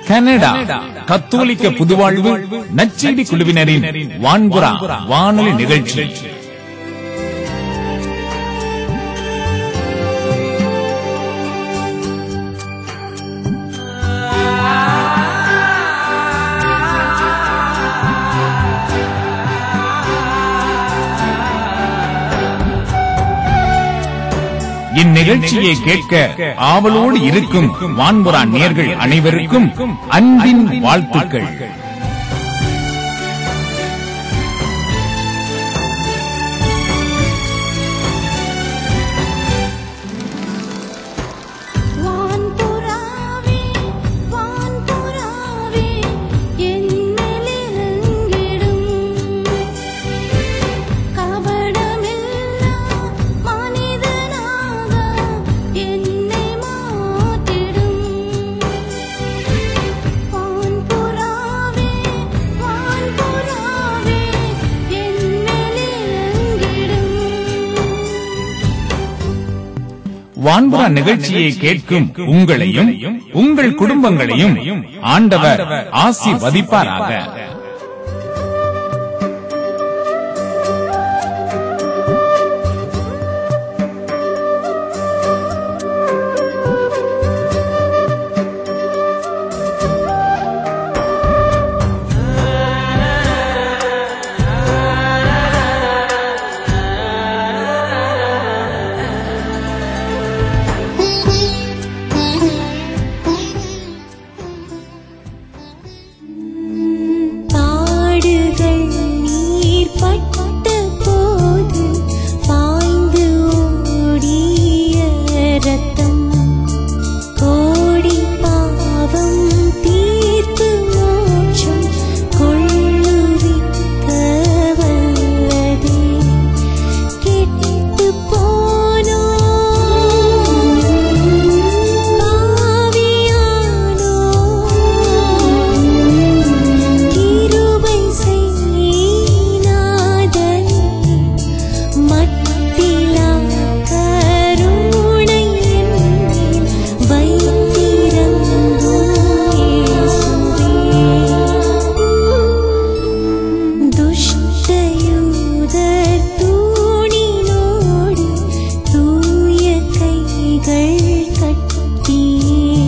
Canada கத்தோலிக்க புதுவாழ்வு நச்செய்தி குழுவினரின் வான்புறா வானொலி நிகழ்ச்சி இந்நிகழ்ச்சியை கேட்க ஆவலோடு இருக்கும் வான்புறா நேர்கள் அனைவருக்கும் அன்பின் வாழ்த்துக்கள் வான்புறாவே வான்புறாவே என்னிலிருங்கிடும் கபடமில்லா மனிதனாக என்னை மாற்றிடும் வான்புறாவே வான்புறாவே என்னிலிருங்கிடும் வான்புறா நிகழ்ச்சியை கேட்கும் உங்களையும் உங்கள் குடும்பங்களையும் ஆண்டவர் ஆசிர்வதிப்பாராக பாடுகள் நீர் பட்ட போது பாய்ந்து ஓடிய ரத்தம் கோடி பாவம் தீர்த்து மோட்சம் கொள்ளுவிக்க வல்லதே கெட்டு போனோ பாவியானோ கிருபை செய்நாதனே மத்திலா கருணை என்னில் வைத்திரங்கும் இயேசுவே துஷ்டயூதர் தூணினோடு தூய கைகள் கட்டியே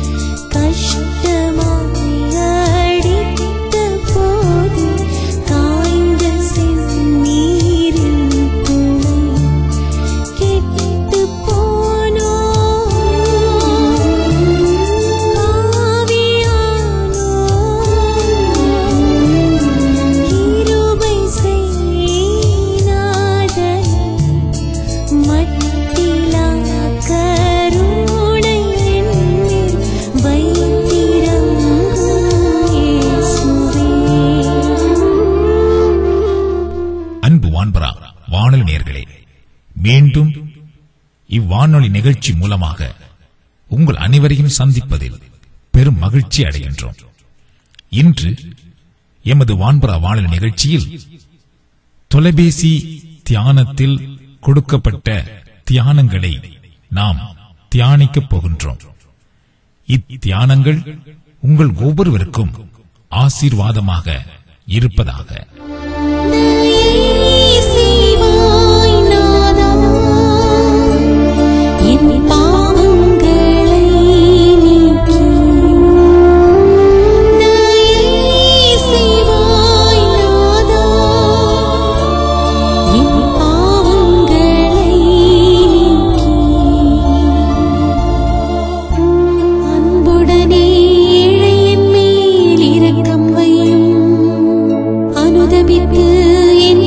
கஷ்டமாய் அடித்த போது காய்ந்த செந்நீரின் துணை கெட்டு போனோ ஆவியானோ கிருபை செய்நாதனே மட்டிலா கருணை என்னில் வைத்திரங்கும் இயேசுவே அன்பு வான்பரா வானொலி நேர்களே மீண்டும் இவ்வானொலி நிகழ்ச்சி மூலமாக உங்கள் அனைவரையும் சந்திப்பதில் பெரும் மகிழ்ச்சி அடைகின்றோம் இன்று எமது வான்பரா வானொலி நிகழ்ச்சியில் தொலைபேசி தியானத்தில் கொடுக்கப்பட்ட தியானங்களை நாம் தியானிக்கப் போகின்றோம் இத்தியானங்கள் உங்கள் ஒவ்வொருவருக்கும் ஆசீர்வாதமாக இருப்பதாக செய்வாய் நாதா என் பாவங்களை நீக்கி தயை செய்வாய் நாதா என் பாவங்களை நீக்கி அன்புடனே ஏழையின் மேல் இரக்கம் வையும் அனுதபித்து என்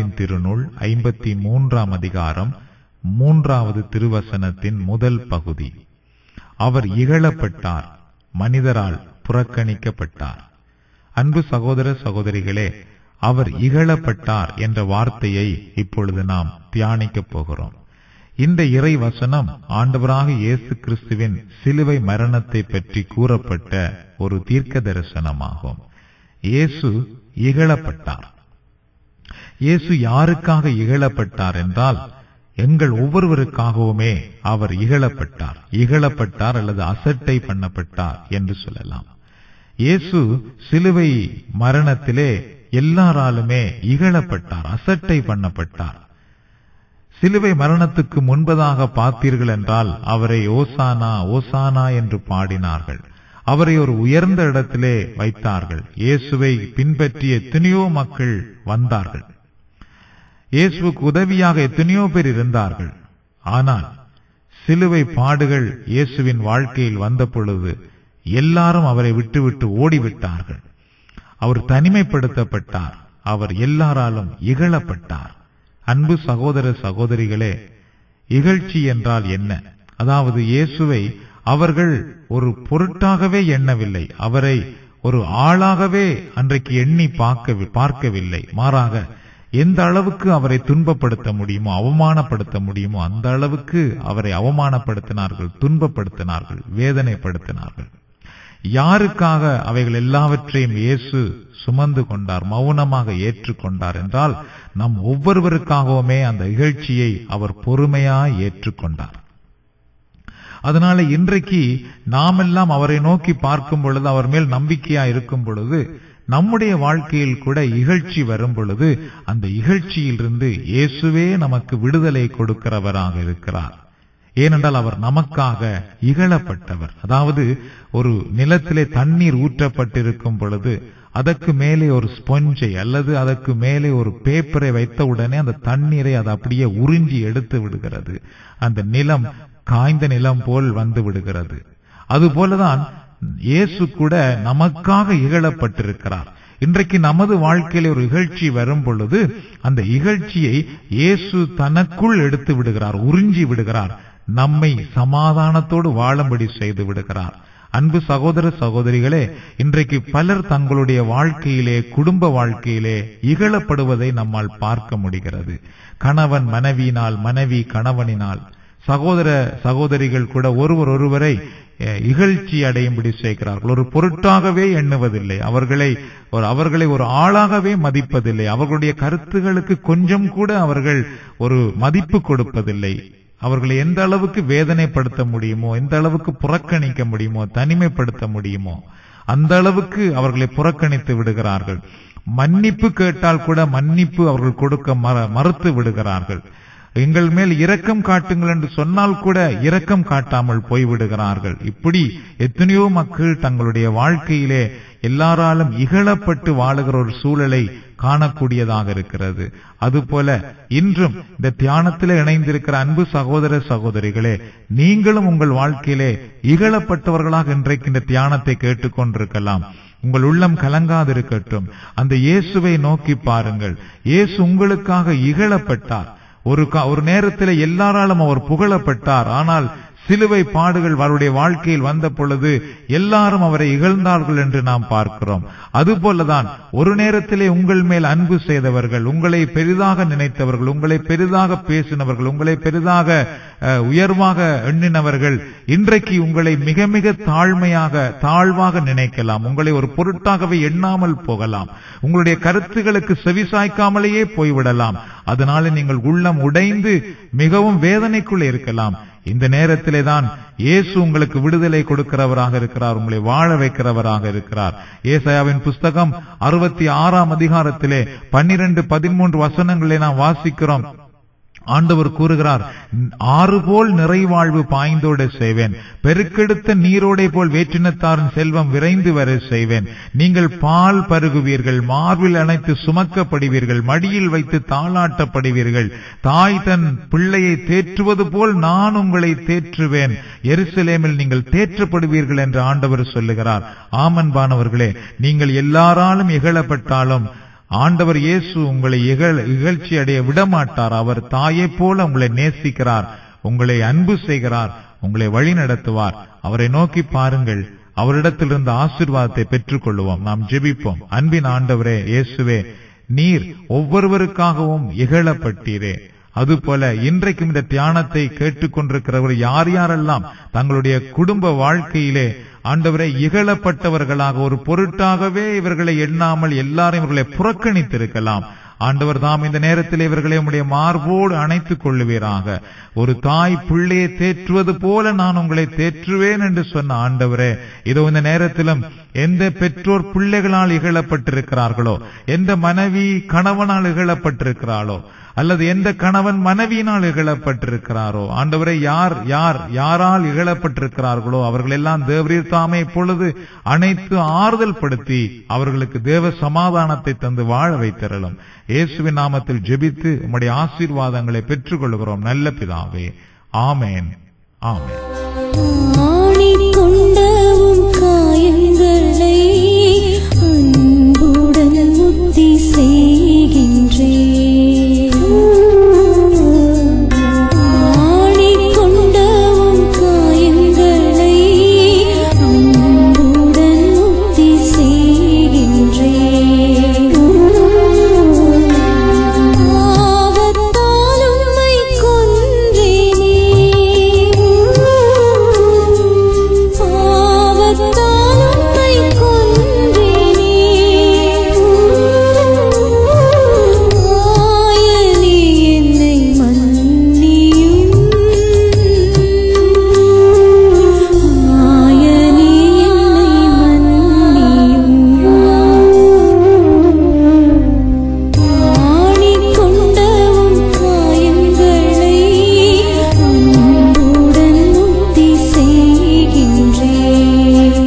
ஏசாயாவின் திருநூல் ஐம்பத்தி மூன்றாம் அதிகாரம் மூன்றாவது திருவசனத்தின் முதல் பகுதி அவர் இகழப்பட்டார் மனிதரால் புறக்கணிக்கப்பட்டார் அன்பு சகோதர சகோதரிகளே அவர் இகழப்பட்டார் என்ற வார்த்தையை இப்பொழுது நாம் தியானிக்கப் போகிறோம் இந்த இறை வசனம் ஆண்டவராக இயேசு கிறிஸ்துவின் சிலுவை மரணத்தை பற்றி கூறப்பட்ட ஒரு தீர்க்க தரிசனமாகும் இயேசு இகழப்பட்டார் இயேசு யாருக்காக இகழப்பட்டார் என்றால் எங்கள் ஒவ்வொருவருக்காகவுமே அவர் இகழப்பட்டார் இகழப்பட்டார் அல்லது அசட்டை பண்ணப்பட்டார் என்று சொல்லலாம் இயேசு சிலுவை மரணத்திலே எல்லாராலுமே இகழப்பட்டார் அசட்டை பண்ணப்பட்டார் சிலுவை மரணத்துக்கு முன்பதாக பார்த்தீர்கள் என்றால் அவரை ஓசானா ஓசானா என்று பாடினார்கள் அவரை ஒரு உயர்ந்த இடத்திலே வைத்தார்கள் இயேசுவை பின்பற்றிய எத்தனையோ மக்கள் வந்தார்கள் இயேசுவுக்கு உதவியாக எத்தனையோ பேர் இருந்தார்கள் ஆனால் சிலுவை பாடுகள் இயேசுவின் வாழ்க்கையில் வந்த பொழுது எல்லாரும் அவரை விட்டுவிட்டு ஓடிவிட்டார்கள் அவர் தனிமைப்படுத்தப்பட்டார் அவர் எல்லாராலும் இகழப்பட்டார் அன்பு சகோதர சகோதரிகளே இகழ்ச்சி என்றால் என்ன அதாவது இயேசுவை அவர்கள் ஒரு பொருட்டாகவே எண்ணவில்லை அவரை ஒரு ஆளாகவே அன்றைக்கு எண்ணி பார்க்க பார்க்கவில்லை மாறாக எந்த அளவுக்கு அவரை துன்பப்படுத்த முடியுமோ அவமானப்படுத்த முடியுமோ அந்த அளவுக்கு அவரை அவமானப்படுத்தினார்கள் துன்பப்படுத்தினார்கள் வேதனைப்படுத்தினார்கள் யாருக்காக அவைகள் எல்லாவற்றையும் இயேசு சுமந்து கொண்டார் மௌனமாக ஏற்றுக்கொண்டார் என்றால் நம் ஒவ்வொருவருக்காகவுமே அந்த இகழ்ச்சியை அவர் பொறுமையாய் ஏற்றுக்கொண்டார் அதனால இன்றைக்கு நாமெல்லாம் அவரை நோக்கி பார்க்கும் பொழுது அவர் மேல் நம்பிக்கையா இருக்கும் பொழுது நம்முடைய வாழ்க்கையில் கூட இகழ்ச்சி வரும் பொழுது அந்த இகழ்ச்சியிலிருந்து இயேசுவே நமக்கு விடுதலை கொடுக்கிறவராக இருக்கிறார் ஏனென்றால் அவர் நமக்காக இகழப்பட்டவர் அதாவது ஒரு நிலத்திலே தண்ணீர் ஊற்றப்பட்டிருக்கும் பொழுது அதற்கு மேலே ஒரு ஸ்பொஞ்சை அல்லது அதற்கு மேலே ஒரு பேப்பரை வைத்த உடனே அந்த தண்ணீரை அது அப்படியே உறிஞ்சி எடுத்து விடுகிறது அந்த நிலம் காய்ந்த நிலம் போல் வந்து விடுகிறது அதுபோலதான் இயேசு கூட நமக்காக இகழப்பட்டிருக்கிறார் இன்றைக்கு நமது வாழ்க்கையில ஒரு இகழ்ச்சி வரும் பொழுது அந்த இகழ்ச்சியை இயேசு தனக்குள் எடுத்து விடுகிறார் உறிஞ்சி விடுகிறார் நம்மை சமாதானத்தோடு வாழும்படி செய்து விடுகிறார் அன்பு சகோதர சகோதரிகளே இன்றைக்கு பலர் தங்களுடைய வாழ்க்கையிலே குடும்ப வாழ்க்கையிலே இகழப்படுவதை நம்மால் பார்க்க முடிகிறது கணவன் மனைவியினால் மனைவி கணவனினால் சகோதர சகோதரிகள் கூட ஒருவர் ஒருவரை இகழ்ச்சி அடையும்படி செய்கிறார்கள் ஒரு பொருட்டாகவே எண்ணுவதில்லை அவர்களை ஒரு அவர்களை ஒரு ஆளாகவே மதிப்பதில்லை அவர்களுடைய கருத்துகளுக்கு கொஞ்சம் கூட அவர்கள் ஒரு மதிப்பு கொடுப்பதில்லை அவர்களை எந்த அளவுக்கு வேதனைப்படுத்த முடியுமோ எந்த அளவுக்கு புறக்கணிக்க முடியுமோ தனிமைப்படுத்த முடியுமோ அந்த அளவுக்கு அவர்களை புறக்கணித்து விடுகிறார்கள் மன்னிப்பு கேட்டால் கூட மன்னிப்பு அவர்கள் கொடுக்க மறுத்து விடுகிறார்கள் எங்கள் மேல் இரக்கம் காட்டுங்கள் என்று சொன்னால் கூட இரக்கம் காட்டாமல் போய்விடுகிறார்கள் இப்படி எத்தனையோ மக்கள் தங்களுடைய வாழ்க்கையிலே எல்லாராலும் இகழப்பட்டு வாழுகிற ஒரு சூழலை காணக்கூடியதாக இருக்கிறது அதுபோல இன்றும் இந்த தியானத்திலே இணைந்திருக்கிற அன்பு சகோதர சகோதரிகளே நீங்களும் உங்கள் வாழ்க்கையிலே இகழப்பட்டவர்களாக இன்றைக்கு இந்த தியானத்தை கேட்டுக்கொண்டிருக்கலாம் உங்கள் உள்ளம் கலங்காதிருக்கட்டும் அந்த இயேசுவை நோக்கி பாருங்கள் இயேசு உங்களுக்காக இகழப்பட்டார் ஒரு ஒரு நேரத்தில் எல்லாராலும் அவர் புகழப்பட்டார் ஆனால் சிலுவை பாடுகள் அவருடைய வாழ்க்கையில் வந்த பொழுது எல்லாரும் அவரை இகழ்ந்தார்கள் என்று நாம் பார்க்கிறோம் அதுபோலதான் ஒரு நேரத்திலே உங்கள் மேல் அன்பு செய்தவர்கள் உங்களை பெரிதாக நினைத்தவர்கள் உங்களை பெரிதாக பேசினவர்கள் உங்களை பெரிதாக உயர்வாக எண்ணினவர்கள் இன்றைக்கு உங்களை மிக மிக தாழ்மையாக தாழ்வாக நினைக்கலாம் உங்களை ஒரு பொருட்டாகவே எண்ணாமல் போகலாம் உங்களுடைய கருத்துகளுக்கு செவிசாய்க்காமலேயே போய்விடலாம் அதனால நீங்கள் உள்ளம் உடைந்து மிகவும் வேதனைக்குள் இருக்கலாம் இந்த நேரத்திலே தான் இயேசு உங்களுக்கு விடுதலை கொடுக்கிறவராக இருக்கிறார் உங்களை வாழ வைக்கிறவராக இருக்கிறார் ஏசாயாவின் புஸ்தகம் அறுபத்தி ஆறாம் அதிகாரத்திலே பன்னிரண்டு பதிமூன்று வசனங்களை நாம் வாசிக்கிறோம் ஆண்டவர் கூறுகிறார் ஆறு போல் நிறைவாழ்வு பாய்ந்தோட செய்வேன் பெருக்கெடுத்த நீரோடை போல் வேற்றினத்தாரின் செல்வம் விரைந்து வர செய்வேன் நீங்கள் பால் பருகுவீர்கள் மார்பில் அணைத்து சுமக்கப்படுவீர்கள் மடியில் வைத்து தாளாட்டப்படுவீர்கள் தாய் தன் பிள்ளையை தேற்றுவது போல் நான் உங்களை தேற்றுவேன் எருசலேமில் நீங்கள் தேற்றப்படுவீர்கள் என்று ஆண்டவர் சொல்லுகிறார் ஆமன்பானவர்களே நீங்கள் எல்லாராலும் இகழப்பட்டாலும் ஆண்டவர் இயேசு உங்களை இகழ் இகழ்ச்சி அடைய விடமாட்டார் அவர் தாயைப் போல உங்களை நேசிக்கிறார் உங்களை அன்பு செய்கிறார் உங்களை வழி நடத்துவார் அவரை நோக்கி பாருங்கள் அவரிடத்திலிருந்து ஆசீர்வாதத்தை பெற்றுக் கொள்வோம் நாம் ஜெபிப்போம் அன்பின் ஆண்டவரே இயேசுவே நீர் ஒவ்வொருவருக்காகவும் இகழப்பட்டீரே அதுபோல இன்றைக்கும் இந்த தியானத்தை கேட்டுக்கொண்டிருக்கிறவர் யார் யாரெல்லாம் தங்களுடைய குடும்ப வாழ்க்கையிலே ஆண்டவரை இகழப்பட்டவர்களாக ஒரு பொருட்டாகவே இவர்களை எண்ணாமல் எல்லாரும் இவர்களை புறக்கணித்திருக்கலாம் ஆண்டவர் தாம் இந்த நேரத்தில் இவர்களை உம்முடைய மார்போடு அணைத்துக் கொள்ளுவீராக ஒரு தாய் பிள்ளையை தேற்றுவது போல நான் உங்களை தேற்றுவேன் என்று சொன்ன ஆண்டவரே இதோ இந்த நேரத்திலும் எந்த பெற்றோர் பிள்ளைகளால் இகழப்பட்டிருக்கிறார்களோ எந்த மனைவி கணவனால் இகழப்பட்டிருக்கிறாளோ அல்லது எந்த கணவன் மனைவியினால் இகழப்பட்டிருக்கிறாரோ ஆண்டவரை யார் யார் யாரால் இகழப்பட்டிருக்கிறார்களோ அவர்கள் எல்லாம் தேவரீர் தாமே இப்பொழுது அனைத்து ஆறுதல் படுத்தி அவர்களுக்கு தேவ சமாதானத்தை தந்து வாழ வைத்திரலும் இயேசுவின் நாமத்தில் ஜெபித்து உம்முடைய ஆசீர்வாதங்களை பெற்றுக் கொள்கிறோம் நல்ல பிதாவே ஆமேன் ஆமேன் ஆணி கொண்டவும் காயங்களை அன்புடன் முத்தி செய்கின்றேன் ஆணி கொண்டவும் காயங்களை அன்புடன் முத்தி செய்கின்றேன் ஆவத்தால் உம்மை கொன்றேனே ஆவத்தால் உம்மை கொன்றேனே ஆயனே என்னை மன்னியும் ஆயனே என்னை மன்னியும் ஆணி கொண்டவும் காயங்களை அன்புடன் முத்தி செய்கின்றேன்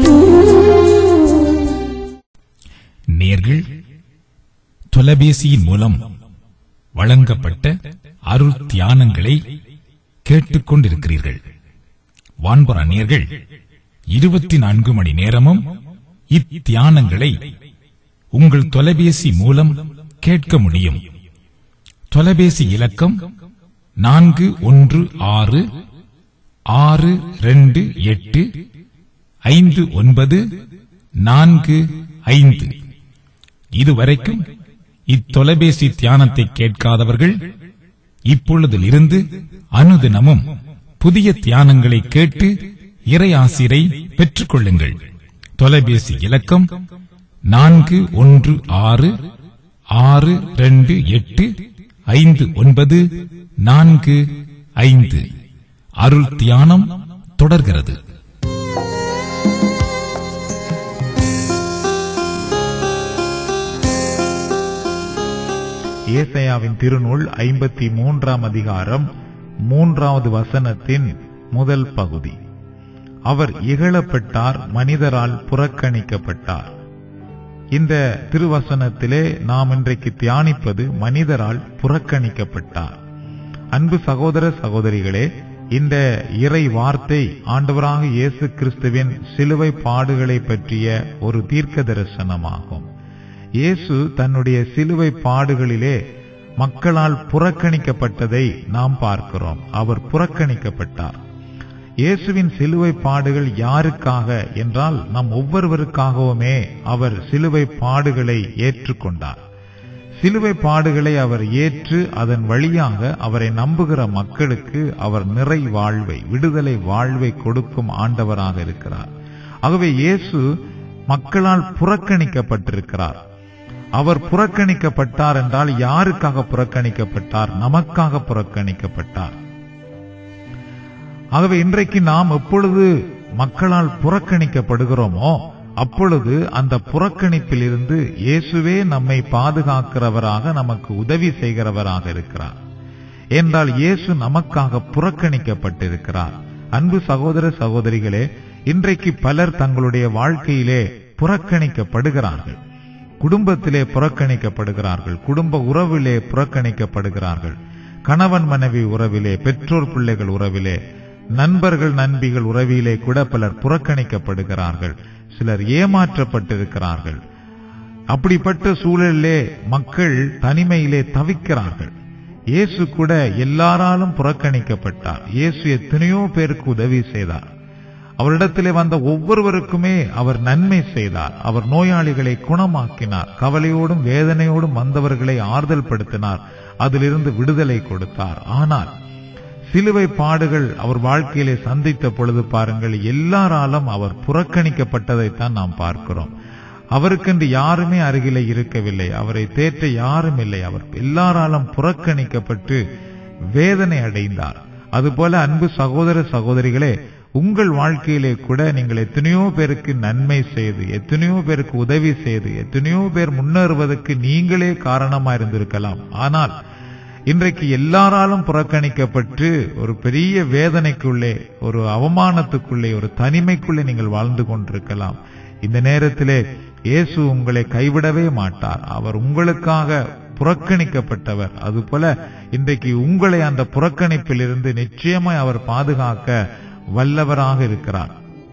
நேர்கள் தொலைபேசியின் மூலம் வழங்கப்பட்ட அருள் தியானங்களை கேட்டுக்கொண்டிருக்கிறீர்கள் வான்பரா நேர்கள் இருபத்தி நான்கு மணி நேரமும் இத்தியானங்களை உங்கள் தொலைபேசி மூலம் கேட்க முடியும் தொலைபேசி இலக்கம் நான்கு ஒன்று ஆறு ஆறு ரெண்டு எட்டு ஐந்து ஒன்பது நான்கு ஐந்து இதுவரைக்கும் இத்தொலைபேசி தியானத்தை கேட்காதவர்கள் இப்பொழுதிலிருந்து அனுதினமும் புதிய தியானங்களை கேட்டு இறை ஆசிரை பெற்றுக் கொள்ளுங்கள் தொலைபேசி இலக்கம் நான்கு ஒன்று ஆறு ஆறு ரெண்டு எட்டு ஐந்து ஒன்பது நான்கு ஐந்து அருள் தியானம் தொடர்கிறது ஏசாயாவின் திருநூல் ஐம்பத்தி மூன்றாம் அதிகாரம் மூன்றாவது வசனத்தின் முதல் பகுதி அவர் இகழப்பட்டார் மனிதரால் புறக்கணிக்கப்பட்டார் இந்த திருவசனத்திலே நாம் இன்றைக்கு தியானிப்பது மனிதரால் புறக்கணிக்கப்பட்டார் அன்பு சகோதர சகோதரிகளே இந்த இறை வார்த்தை ஆண்டவராக இயேசு கிறிஸ்துவின் சிலுவை பாடுகளை பற்றிய ஒரு தீர்க்க தரிசனமாகும் இயேசு தன்னுடைய சிலுவை பாடுகளிலே மக்களால் புறக்கணிக்கப்பட்டதை நாம் பார்க்கிறோம் அவர் புறக்கணிக்கப்பட்டார் இயேசுவின் சிலுவை பாடுகள் யாருக்காக என்றால் நம் ஒவ்வொருவருக்காகவுமே அவர் சிலுவை பாடுகளை ஏற்றுக்கொண்டார் சிலுவை பாடுகளை அவர் ஏற்று அதன் வழியாக அவரை நம்புகிற மக்களுக்கு அவர் நிறை வாழ்வை விடுதலை வாழ்வை கொடுக்கும் ஆண்டவராக இருக்கிறார் ஆகவே இயேசு மக்களால் புறக்கணிக்கப்பட்டிருக்கிறார் அவர் புறக்கணிக்கப்பட்டார் என்றால் யாருக்காக புறக்கணிக்கப்பட்டார் நமக்காக புறக்கணிக்கப்பட்டார் ஆகவே இன்றைக்கு நாம் எப்பொழுது மக்களால் புறக்கணிக்கப்படுகிறோமோ அப்பொழுது அந்த புறக்கணிப்பில் இருந்து இயேசுவே நம்மை பாதுகாக்கிறவராக நமக்கு உதவி செய்கிறவராக இருக்கிறார் என்றால் இயேசு நமக்காக புறக்கணிக்கப்பட்டிருக்கிறார் அன்பு சகோதர சகோதரிகளே இன்றைக்கு பலர் தங்களுடைய வாழ்க்கையிலே புறக்கணிக்கப்படுகிறார்கள் குடும்பத்திலே புறக்கணிக்கப்படுகிறார்கள் குடும்ப உறவிலே புறக்கணிக்கப்படுகிறார்கள் கணவன் மனைவி உறவிலே பெற்றோர் பிள்ளைகள் உறவிலே நண்பர்கள் நண்பிகள் உறவிலே கூட பலர் புறக்கணிக்கப்படுகிறார்கள் சிலர் ஏமாற்றப்பட்டிருக்கிறார்கள் அப்படிப்பட்ட சூழலிலே மக்கள் தனிமையிலே தவிக்கிறார்கள் இயேசு கூட எல்லாராலும் புறக்கணிக்கப்பட்டார் இயேசு எத்தனையோ பேருக்கு உதவி செய்தார் அவரிடத்திலே வந்த ஒவ்வொருவருக்குமே அவர் நன்மை செய்தார் அவர் நோயாளிகளை குணமாக்கினார் கவலையோடும் வேதனையோடும் வந்தவர்களை ஆறுதல் படுத்தினார் அதிலிருந்து விடுதலை கொடுத்தார் ஆனால் சிலுவை பாடுகள் அவர் வாழ்க்கையிலே சந்தித்த பொழுது பாருங்கள் எல்லாராலும் அவர் புறக்கணிக்கப்பட்டதைத்தான் நாம் பார்க்கிறோம் அவருக்கென்று யாருமே அருகிலே இருக்கவில்லை அவரை தேற்ற யாரும் இல்லை அவர் எல்லாராலும் புறக்கணிக்கப்பட்டு வேதனை அடைந்தார் அதுபோல அன்பு சகோதர சகோதரிகளே உங்கள் வாழ்க்கையிலே கூட நீங்கள் எத்தனையோ பேருக்கு நன்மை செய்து எத்தனையோ பேருக்கு உதவி செய்து எத்தனையோ பேர் முன்னேறுவதற்கு நீங்களே காரணமா இருந்திருக்கலாம் ஆனால் இன்றைக்கு எல்லாராலும் புறக்கணிக்கப்பட்டு ஒரு பெரிய வேதனைக்குள்ளே ஒரு அவமானத்துக்குள்ளே ஒரு தனிமைக்குள்ளே நீங்கள் வாழ்ந்து கொண்டிருக்கலாம் இந்த நேரத்திலே இயேசு உங்களை கைவிடவே மாட்டார் அவர் உங்களுக்காக புறக்கணிக்கப்பட்டவர் அதுபோல இன்றைக்கு உங்களை அந்த புறக்கணிப்பில் இருந்து நிச்சயமாய் அவர் பாதுகாக்க வல்லவராக இருக்கிறார்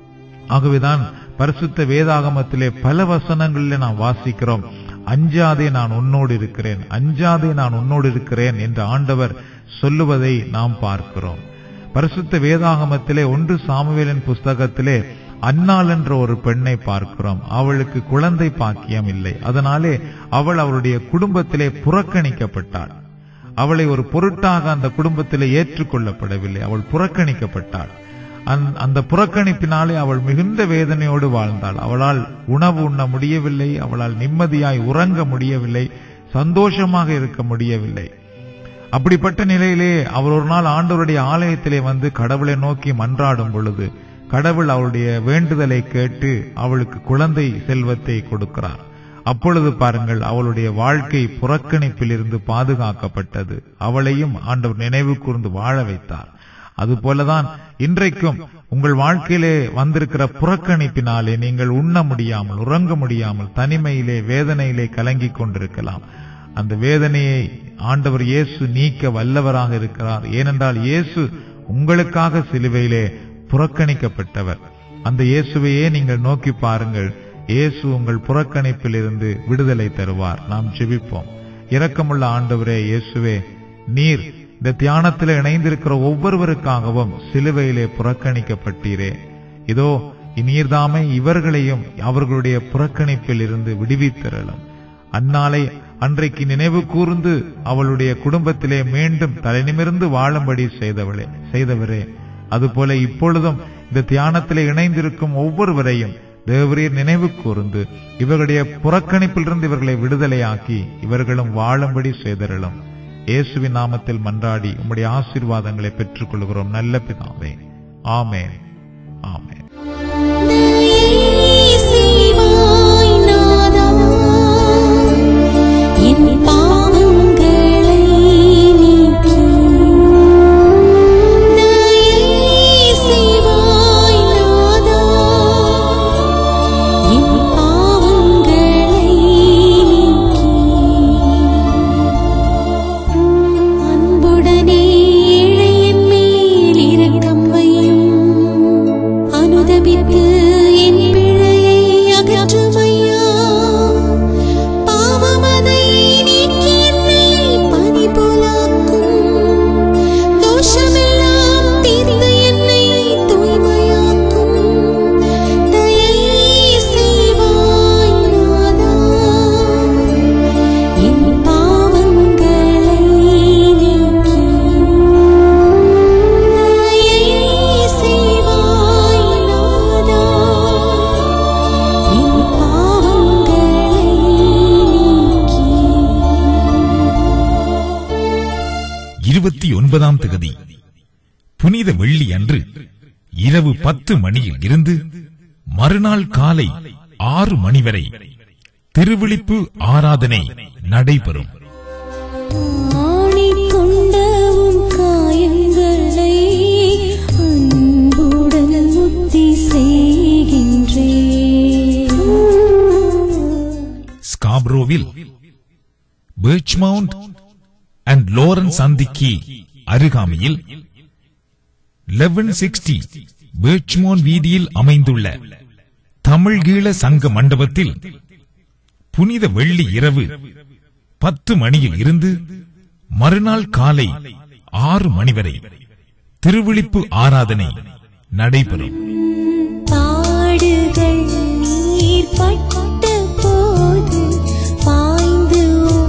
ஆகவேதான் பரிசுத்த வேதாகமத்திலே பல வசனங்களிலே நாம் வாசிக்கிறோம் அஞ்சாதே நான் உன்னோடு இருக்கிறேன் அஞ்சாதே நான் உன்னோடு இருக்கிறேன் என்று ஆண்டவர் சொல்லுவதை நாம் பார்க்கிறோம் பரிசுத்த வேதாகமத்திலே ஒன்று சாமுவேலின் புஸ்தகத்திலே அன்னாள் என்ற ஒரு பெண்ணை பார்க்கிறோம் அவளுக்கு குழந்தை பாக்கியம் இல்லை அதனாலே அவள் அவருடைய குடும்பத்திலே புறக்கணிக்கப்பட்டாள் அவளை ஒரு பொருட்டாக அந்த குடும்பத்திலே ஏற்றுக்கொள்ளப்படவில்லை அவள் புறக்கணிக்கப்பட்டாள் அந்த- அந்த புறக்கணிப்பினாலே அவள் மிகுந்த வேதனையோடு வாழ்ந்தாள் அவளால் உணவு உண்ண முடியவில்லை அவளால் நிம்மதியாய் உறங்க முடியவில்லை சந்தோஷமாக இருக்க முடியவில்லை அப்படிப்பட்ட நிலையிலே அவர் ஒரு நாள் ஆண்டவருடைய ஆலயத்திலே வந்து கடவுளை நோக்கி மன்றாடும் பொழுது கடவுள் அவளுடைய வேண்டுதலை கேட்டு அவளுக்கு குழந்தை செல்வத்தை கொடுக்கிறார் அப்பொழுது பாருங்கள் அவளுடைய வாழ்க்கை புறக்கணிப்பிலிருந்து பாதுகாக்கப்பட்டது அவளையும் ஆண்டவர் நினைவு கூர்ந்து வாழ வைத்தார் அதுபோலதான் இன்றைக்கும் உங்கள் வாழ்க்கையிலே வந்திருக்கிற புறக்கணிப்பினாலே நீங்கள் உண்ண முடியாமல் உறங்க முடியாமல் தனிமையிலே வேதனையிலே கலங்கிக் கொண்டிருக்கலாம் அந்த வேதனையை ஆண்டவர் இயேசு நீக்க வல்லவராக இருக்கிறார் ஏனென்றால் இயேசு உங்களுக்காக சிலுவையிலே புறக்கணிக்கப்பட்டவர் அந்த இயேசுவையே நீங்கள் நோக்கி பாருங்கள் இயேசு உங்கள் புறக்கணிப்பில் இருந்து விடுதலை தருவார் நாம் ஜெபிப்போம் இரக்கமுள்ள ஆண்டவரே இயேசுவே நீர் இந்த தியானத்தில் இணைந்திருக்கிற ஒவ்வொருவருக்காகவும் சிலுவையிலே புறக்கணிக்கப்பட்டீரே இதோ நீர்தாமே இவர்களையும் அவர்களுடைய புறக்கணிப்பில் இருந்து விடுவித்திரளும் அந்நாளை அன்றைக்கு நினைவு கூர்ந்து அவளுடைய குடும்பத்திலே மீண்டும் தலைநிமிர்ந்து வாழும்படி செய்தவளே செய்தவரே அதுபோல இப்பொழுதும் இந்த தியானத்திலே இணைந்திருக்கும் ஒவ்வொருவரையும் தேவரீர் நினைவு கூர்ந்து இவர்களுடைய புறக்கணிப்பிலிருந்து இவர்களை விடுதலையாக்கி இவர்களும் வாழும்படி செய்தரலும் இயேசுவின் நாமத்தில் மன்றாடி உம்முடைய ஆசீர்வாதங்களை பெற்றுக் கொள்கிறோம் நல்ல பிதாவே ஆமென் ஆமென் இசைவாய் நாதா என் பாவங்களை நீக்கி இசைவாய் நாதா என் பாவங்களை நீக்கி அன்புடனே ஏழையின் மேல் இரக்கம் வையும் அனுதபித்து என் பிழையை அகற்றுமையா பாவமதை நீக்கி என்னை பனிபோலாக்கும் தோஷமெல்லாம் தீர்த்து என்னை தூய்மையாக்கும் தயை செய்வாய் நாதா என் பாவங்களை நீக்கி தயை செய்வாய் நாதா என் பாவங்களை நீக்கி இருபத்தி ஒன்பதாம் திகதி புனித வெள்ளி அன்று இரவு பத்து மணியில் இருந்து மறுநாள் காலை ஆறு மணி வரை திருவிழிப்பு ஆராதனை நடைபெறும் ஆணிக்கொண்டவும் காயங்களை அன்புடன் முத்தி செய்கின்றேன் ஸ்காப்ரோவில் பேர்ச்மவுண்ட் அண்ட் லோரன்ஸ் சந்திக்கு அருகாமையில் லெவன் சிக்ஸ்டி பேர்ச்மோன் வீதியில் அமைந்துள்ள தமிழ்கீழ சங்க மண்டபத்தில் புனித வெள்ளி இரவு பத்து மணியில் இருந்து மறுநாள் காலை ஆறு மணி வரை திருவிழிப்பு ஆராதனை நடைபெறும் பாடுகள் நீர் பட்ட போது பாய்ந்து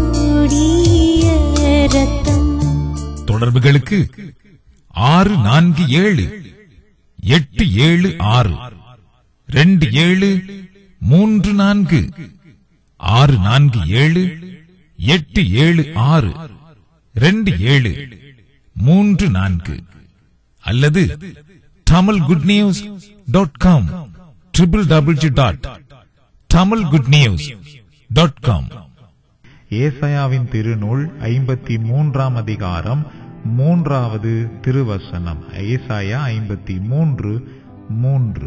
ஓடிய ரத்தம் தொடர்புகளுக்கு ஆறு நான்கு ஏழு எட்டு ஏழு ஆறு ரெண்டு ஏழு மூன்று நான்கு ஆறு நான்கு ஏழு எட்டு ஏழு ஆறு ரெண்டு ஏழு மூன்று நான்கு அல்லது Tamil good news dot com triple double dot Tamil good news dot com ஏசாயாவின் திருநூல் ஐம்பத்தி மூன்றாம் அதிகாரம் மூன்றாவது திருவசனம் ஏசாயா ஐம்பத்தி மூன்று மூன்று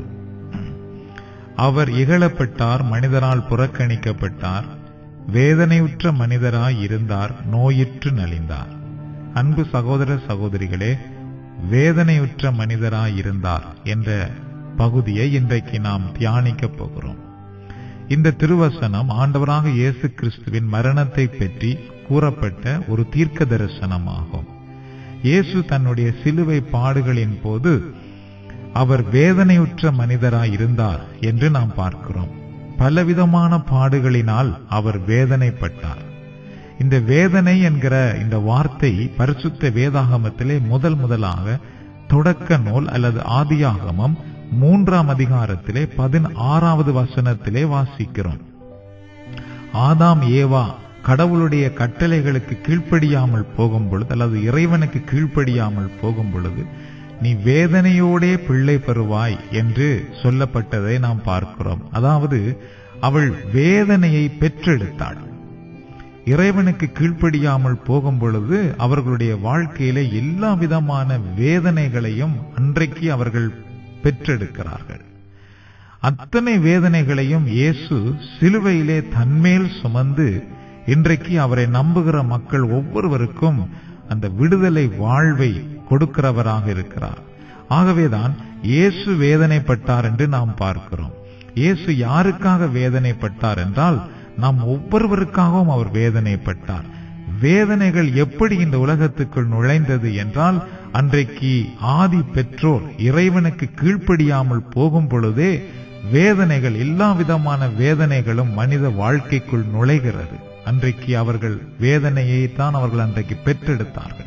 அவர் இகழப்பட்டார் மனிதரால் புறக்கணிக்கப்பட்டார் வேதனையுற்ற மனிதராய் இருந்தார் நோயுற்று நலிந்தார் அன்பு சகோதர சகோதரிகளே வேதனையுற்ற மனிதராய் இருந்தார் என்ற பகுதியை இன்றைக்கு நாம் தியானிக்கப் போகிறோம் இந்த திருவசனம் ஆண்டவராக இயேசு கிறிஸ்துவின் மரணத்தை பற்றி கூறப்பட்ட ஒரு தீர்க்க தரிசனமாகும் இயேசு தன்னுடைய சிலுவை பாடுகளின் போது அவர் வேதனையுற்ற மனிதராய் இருந்தார் என்று நாம் பார்க்கிறோம் பலவிதமான பாடுகளினால் அவர் வேதனைப்பட்டார் இந்த வேதனை என்கிற இந்த வார்த்தை பரிசுத்த வேதாகமத்திலே முதல் முதலாக தொடக்க நூல் அல்லது ஆதியாகமம் மூன்றாம் அதிகாரத்திலே பதினாறாவது வசனத்திலே வாசிக்கிறோம் ஆதாம் ஏவா கடவுளுடைய கட்டளைகளுக்கு கீழ்ப்படியாமல் போகும் பொழுது அல்லது இறைவனுக்கு கீழ்ப்படியாமல் போகும் பொழுது நீ வேதனையோடே பிள்ளை பெறுவாய் என்று சொல்லப்பட்டதை நாம் பார்க்கிறோம் அதாவது அவள் வேதனையை பெற்றெடுத்தாள் இறைவனுக்கு கீழ்ப்படியாமல் போகும் பொழுது அவர்களுடைய வாழ்க்கையில எல்லா விதமான வேதனைகளையும் அன்றைக்கு அவர்கள் பெற்றெடுக்கிறார்கள் அத்தனை வேதனைகளையும் இயேசு சிலுவையிலே தன்மேல் சுமந்து இன்றைக்கு அவரை நம்புகிற மக்கள் ஒவ்வொருவருக்கும் அந்த விடுதலை வாழ்வை கொடுக்கிறவராக இருக்கிறார் ஆகவேதான் இயேசு வேதனைப்பட்டார் என்று நாம் பார்க்கிறோம் இயேசு யாருக்காக வேதனைப்பட்டார் என்றால் நாம் ஒவ்வொருவருக்காகவும் அவர் வேதனைப்பட்டார் வேதனைகள் எப்படி இந்த உலகத்துக்குள் நுழைந்தது என்றால் அன்றைக்கு ஆதி பெற்றோர் இறைவனுக்கு கீழ்ப்படியாமல் போகும் பொழுதே வேதனைகள் எல்லா விதமான வேதனைகளும் மனித வாழ்க்கைக்குள் நுழைகிறது அன்றைக்கு அவர்கள் வேதனையை தான் அவர்கள் அன்றைக்கு பெற்றெடுத்தார்கள்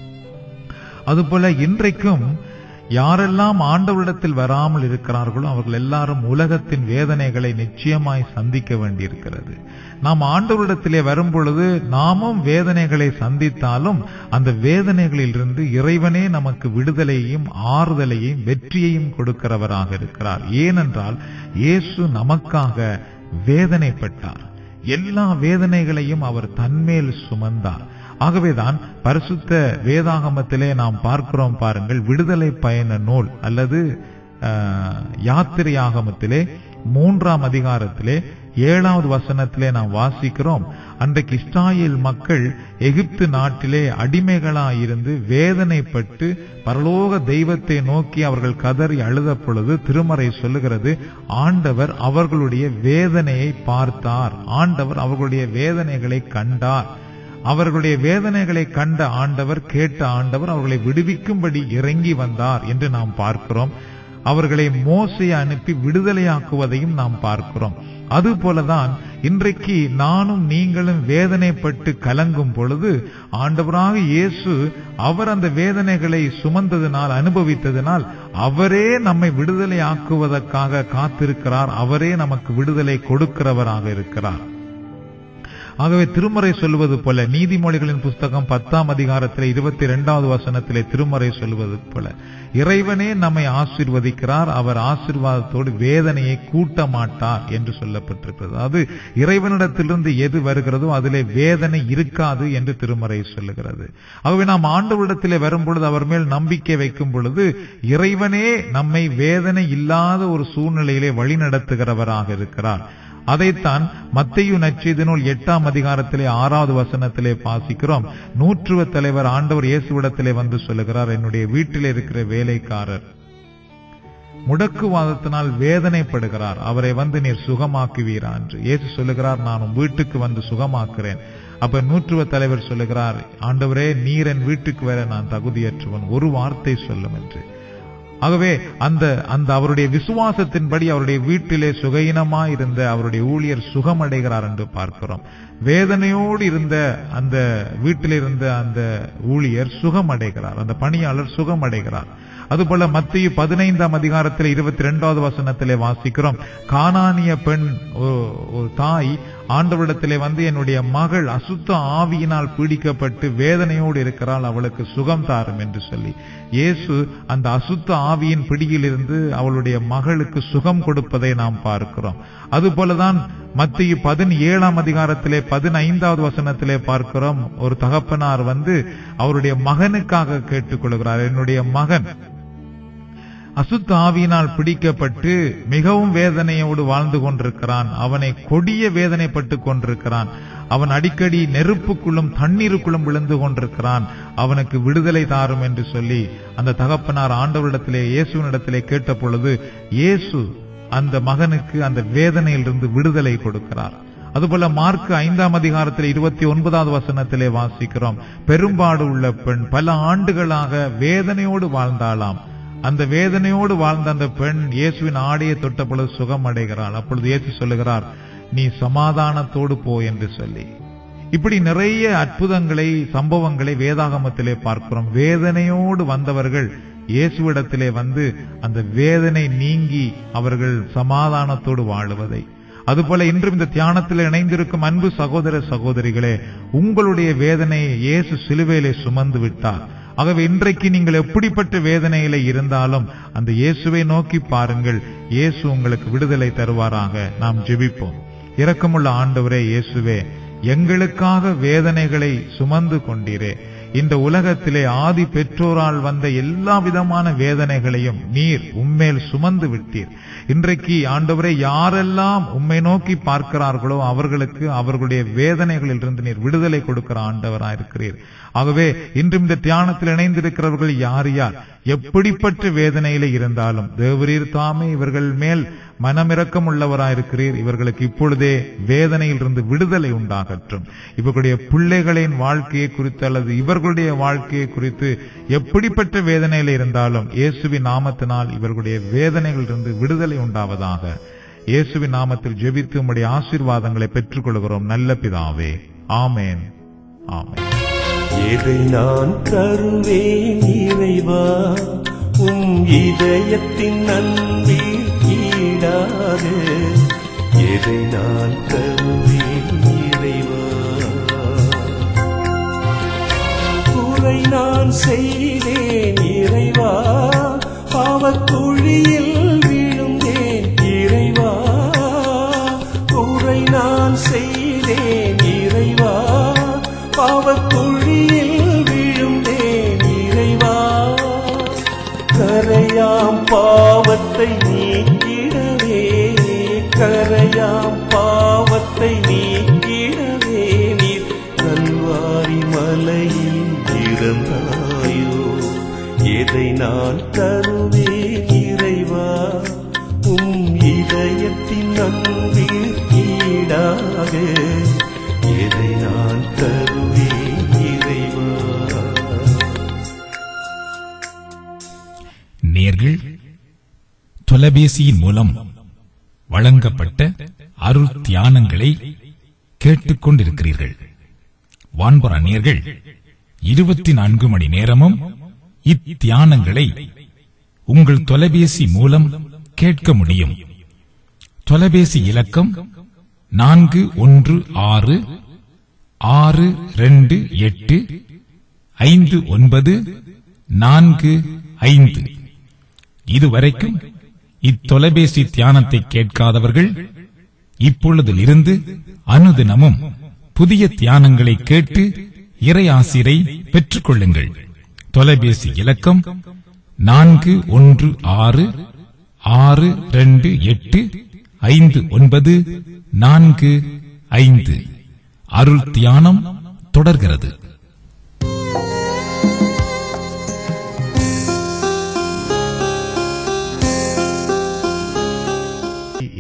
அதுபோல இன்றைக்கும் யாரெல்லாம் ஆண்டவரிடத்தில் வராமல் இருக்கிறார்களோ அவர்கள் எல்லாரும் உலகத்தின் வேதனைகளை நிச்சயமாய் சந்திக்க வேண்டியிருக்கிறது நாம் ஆண்டவரிடத்திலே வரும் பொழுது நாமும் வேதனைகளை சந்தித்தாலும் அந்த வேதனைகளிலிருந்து இறைவனே நமக்கு விடுதலையையும் ஆறுதலையும் வெற்றியையும் கொடுக்கிறவராக இருக்கிறார் ஏனென்றால் இயேசு நமக்காக வேதனைப்பட்டார் எல்லா வேதனைகளையும் அவர் தன்மேல் சுமந்தார் ஆகவேதான் பரிசுத்த வேதாகமத்திலே நாம் பார்க்கிறோம் பாருங்கள் விடுதலை பயண நூல் அல்லது அஹ், யாத்திரையாகமத்திலே மூன்றாம் அதிகாரத்திலே ஏழாவது வசனத்திலே நாம் வாசிக்கிறோம் அன்றைக்கு இஸ்ராயேல் மக்கள் எகிப்து நாட்டிலே அடிமைகளாயிருந்து வேதனைப்பட்டு பரலோக தெய்வத்தை நோக்கி அவர்கள் கதறி அழுத பொழுது திருமறை சொல்லுகிறது ஆண்டவர் அவர்களுடைய வேதனையை பார்த்தார் ஆண்டவர் அவர்களுடைய வேதனைகளை கண்டார் அவர்களுடைய வேதனைகளை கண்ட ஆண்டவர் கேட்ட ஆண்டவர் அவர்களை விடுவிக்கும்படி இறங்கி வந்தார் என்று நாம் பார்க்கிறோம் அவர்களை மோசையை அனுப்பி விடுதலையாக்குவதையும் நாம் பார்க்கிறோம் அதுபோலதான் இன்றைக்கு நானும் நீங்களும் வேதனைப்பட்டு கலங்கும் பொழுது ஆண்டவராக இயேசு அவர் அந்த வேதனைகளை சுமந்ததினால் அனுபவித்ததினால் அவரே நம்மை விடுதலை ஆக்குவதற்காக காத்திருக்கிறார் அவரே நமக்கு விடுதலை கொடுக்கிறவராக இருக்கிறார் ஆகவே திருமறை சொல்லுவது போல நீதிமொழிகளின் புஸ்தகம் பத்தாம் அதிகாரத்திலே இருபத்தி இரண்டாவது வசனத்திலே திருமறை சொல்லுவது போல இறைவனே நம்மை ஆசீர்வதிக்கிறார் அவர் ஆசீர்வாதத்தோடு வேதனையை கூட்ட மாட்டார் என்று சொல்லப்பட்டிருக்கிறது அது இறைவனிடத்திலிருந்து எது வருகிறதோ அதிலே வேதனை இருக்காது என்று திருமறை சொல்லுகிறது ஆகவே நாம் ஆண்டவரிடத்திலே வரும் பொழுது அவர் மேல் நம்பிக்கை வைக்கும் பொழுது இறைவனே நம்மை வேதனை இல்லாத ஒரு சூழ்நிலையிலே வழிநடத்துகிறவராக இருக்கிறார் அதைத்தான் மத்தையு நச்செய்தி நூல் எட்டாம் அதிகாரத்திலே ஆறாவது வசனத்திலே வாசிக்கிறோம் நூற்றுவ தலைவர் ஆண்டவர் இயேசுவிடத்திலே வந்து சொல்லுகிறார் என்னுடைய வீட்டில் இருக்கிற வேலைக்காரர் முடக்குவாதத்தினால் வேதனைப்படுகிறார் அவரை வந்து நீர் சுகமாக்குவீரா என்று இயேசு சொல்லுகிறார் நான் உன் வீட்டுக்கு வந்து சுகமாக்குறேன் அப்ப நூற்றுவ தலைவர் சொல்லுகிறார் ஆண்டவரே நீர் என் வீட்டுக்கு வர நான் தகுதியற்றவன் ஒரு வார்த்தை சொல்லும் என்று ஆகவே அந்த அந்த அவருடைய விசுவாசத்தின்படி அவருடைய வீட்டிலே சுகையினமா இருந்த அவருடைய ஊழியர் சுகமடைகிறார் என்று பார்க்கிறோம் வேதனையோடு இருந்த அந்த வீட்டில் இருந்த அந்த ஊழியர் சுகமடைகிறார் அந்த பணியாளர் சுகமடைகிறார் அதுபோல மத்திய பதினைந்தாம் அதிகாரத்தில் இருபத்தி இரண்டாவது வசனத்திலே வாசிக்கிறோம் கானானிய பெண் ஒ- ஒரு தாய் ஆண்டவரிடத்திலே வந்து என்னுடைய மகள் அசுத்த ஆவியினால் பீடிக்கப்பட்டு வேதனையோடு இருக்கிறாள் அவளுக்கு சுகம் தாரும் என்று சொல்லி இயேசு அந்த அசுத்த ஆவியின் பிடியிலிருந்து அவளுடைய மகளுக்கு சுகம் கொடுப்பதை நாம் பார்க்கிறோம் அதுபோலதான் மத்திய பதினேழாம் அதிகாரத்திலே பதினைந்தாவது வசனத்திலே பார்க்கிறோம் ஒரு தகப்பனார் வந்து அவருடைய மகனுக்காக கேட்டுக்கொள்கிறார் என்னுடைய மகன் அசுத்த ஆவியினால் பிடிக்கப்பட்டு மிகவும் வேதனையோடு வாழ்ந்து கொண்டிருக்கிறான் அவனை கொடிய வேதனைப்பட்டு கொண்டிருக்கிறான் அவன் அடிக்கடி நெருப்புக்குள்ளும் தண்ணீருக்குள்ளும் விழுந்து கொண்டிருக்கிறான் அவனுக்கு விடுதலை தாரும் என்று சொல்லி அந்த தகப்பனார் ஆண்டவரிடத்திலே இயேசுவினிடத்திலே கேட்ட பொழுது இயேசு அந்த மகனுக்கு அந்த வேதனையிலிருந்து விடுதலை கொடுக்கிறார் அதுபோல மார்க் ஐந்தாம் அதிகாரத்தில் இருபத்தி ஒன்பதாவது வசனத்திலே வாசிக்கிறோம் பெரும்பாடு உள்ள பெண் பல ஆண்டுகளாக வேதனையோடு வாழ்ந்தாளாம் அந்த வேதனையோடு வாழ்ந்த அந்த பெண் இயேசுவின் ஆடையை தொட்ட பொழுது சுகம் அடைகிறாள் அப்பொழுது இயேசு சொல்லுகிறார் நீ சமாதானத்தோடு போ என்று சொல்லி இப்படி நிறைய அற்புதங்களை சம்பவங்களை வேதாகமத்திலே பார்க்கிறோம் வேதனையோடு வந்தவர்கள் இயேசுவிடத்திலே வந்து அந்த வேதனை நீங்கி அவர்கள் சமாதானத்தோடு வாழுவதை அதுபோல இன்றும் இந்த தியானத்தில் இணைந்திருக்கும் அன்பு சகோதர சகோதரிகளே உங்களுடைய வேதனையை இயேசு சிலுவையிலே சுமந்து விட்டார் ஆகவே இன்றைக்கு நீங்கள் எப்படிப்பட்ட வேதனையில இருந்தாலும் அந்த இயேசுவை நோக்கி பாருங்கள் இயேசு உங்களுக்கு விடுதலை தருவாராக நாம் ஜெபிப்போம் இரக்கமுள்ள ஆண்டவரே இயேசுவே எங்களுக்காக வேதனைகளை சுமந்து கொண்டீரே இந்த உலகத்திலே ஆதி பெற்றோரால் வந்த எல்லா விதமான வேதனைகளையும் நீர் உம்மேல் சுமந்து விட்டீர் இன்றைக்கு ஆண்டவரை யாரெல்லாம் உம்மை நோக்கி பார்க்கிறார்களோ அவர்களுக்கு அவர்களுடைய வேதனைகளில் இருந்து நீர் விடுதலை கொடுக்கிற ஆண்டவராயிருக்கிறீர் ஆகவே இன்றும் இந்த தியானத்தில் இணைந்திருக்கிறவர்கள் யார் யார் எப்படிப்பட்ட வேதனையில இருந்தாலும் தேவரீர் தாமே இவர்கள் மேல் மனமிறக்கம் உள்ளவராயிருக்கிறீர் இவர்களுக்கு இப்பொழுதே வேதனையில் இருந்து விடுதலை உண்டாகட்டும் இவர்களுடைய பிள்ளைகளின் வாழ்க்கையை குறித்து அல்லது இவர்களுடைய வாழ்க்கையை குறித்து எப்படிப்பட்ட வேதனையில இருந்தாலும் இயேசுவின் நாமத்தினால் இவர்களுடைய வேதனைகளில் இருந்து விடுதலை உண்டாவதாக இயேசுவின் நாமத்தில் ஜெபித்து உம்முடைய ஆசீர்வாதங்களை பெற்றுக்கொள்கிறோம் நல்ல பிதாவே ஆமேன் ஆமேன் எதை நான் தருவேன் இறைவா உம் இதயத்தின் அன்பில் ஈடாக எதை நான் தருவேன் இறைவா குறை நான் செய்தேன் இறைவா பாவக்குழியில் விழுந்தேன் இறைவா குறை நான் செய்தேன் இறைவா பாவக்குழியில் விழுந்தேன் இறைவா கரையாம் பாவத்தை நீக்கிடவே கரையாம் பாவத்தை நீக்கிடவே நீர் கல்வாரி மலையில் இறந்தாயோ எதை நான் தருவேன் இறைவா உம் இதயத்தின் அன்பில் ஈடாக எதை நான் தருவேன் இறைவா நேர்கள் தொலைபேசியின் மூலம் வழங்கப்பட்ட அருள் தியானங்களை கேட்டுக்கொண்டிருக்கிறீர்கள் வான்பரா நேர்கள் இருபத்தி நான்கு மணி நேரமும் இத்தியானங்களை உங்கள் தொலைபேசி மூலம் கேட்க முடியும் தொலைபேசி இலக்கம் நான்கு ஒன்று ஆறு ஆறு ரெண்டு எட்டு ஐந்து ஒன்பது நான்கு ஐந்து இதுவரைக்கும் இத்தொலைபேசி தியானத்தை கேட்காதவர்கள் இப்பொழுதிலிருந்து அனுதினமும் புதிய தியானங்களை கேட்டு இறை ஆசிரை பெற்றுக் கொள்ளுங்கள் தொலைபேசி இலக்கம் நான்கு ஒன்று ஆறு ஆறு ரெண்டு எட்டு ஐந்து ஒன்பது நான்கு ஐந்து அருள் தியானம் தொடர்கிறது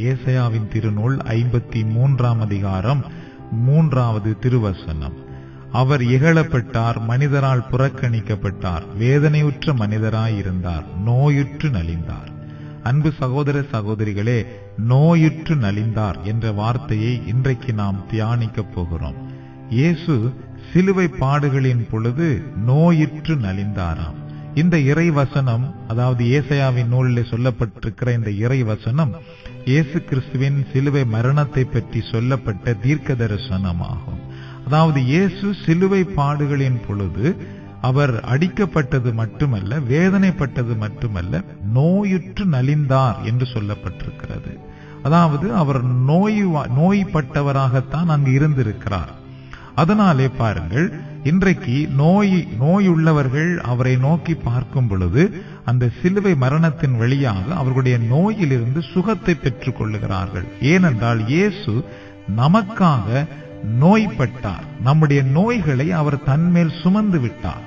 ஏசாயாவின் திருநூல் ஐம்பத்தி மூன்றாம் அதிகாரம் மூன்றாவது திருவசனம் அவர் இகழப்பட்டார் மனிதரால் புறக்கணிக்கப்பட்டார் வேதனையுற்ற மனிதராய் இருந்தார் நோயுற்று நலிந்தார் அன்பு சகோதர சகோதரிகளே நோயுற்று நலிந்தார் என்ற வார்த்தையை இன்றைக்கு நாம் தியானிக்கப் போகிறோம் இயேசு சிலுவை பாடுகளின் பொழுது நோயுற்று நலிந்தாராம் இந்த இறை வசனம் அதாவது ஏசாயாவின் நூலிலே சொல்லப்பட்டிருக்கிற இந்த இறை வசனம் இயேசு கிறிஸ்துவின் சிலுவை மரணத்தை பற்றி சொல்லப்பட்ட தீர்க்க தரிசனமாகும் அதாவது இயேசு சிலுவை பாடுகளின் பொழுது அவர் அடிக்கப்பட்டது மட்டுமல்ல வேதனைப்பட்டது மட்டுமல்ல நோயுற்று நலிந்தார் என்று சொல்லப்பட்டிருக்கிறது அதாவது அவர் நோய் நோய்பட்டவராகத்தான் அங்கு இருந்திருக்கிறார் அதனாலே பாருங்கள் இன்றைக்கு நோய் நோயுள்ளவர்கள் அவரை நோக்கி பார்க்கும் பொழுது அந்த சிலுவை மரணத்தின் வழியாக அவர்களுடைய நோயிலிருந்து சுகத்தை பெற்றுக் கொள்ளுகிறார்கள் ஏனென்றால் இயேசு நமக்காக நோய்பட்டார் நம்முடைய நோய்களை அவர் தன்மேல் சுமந்து விட்டார்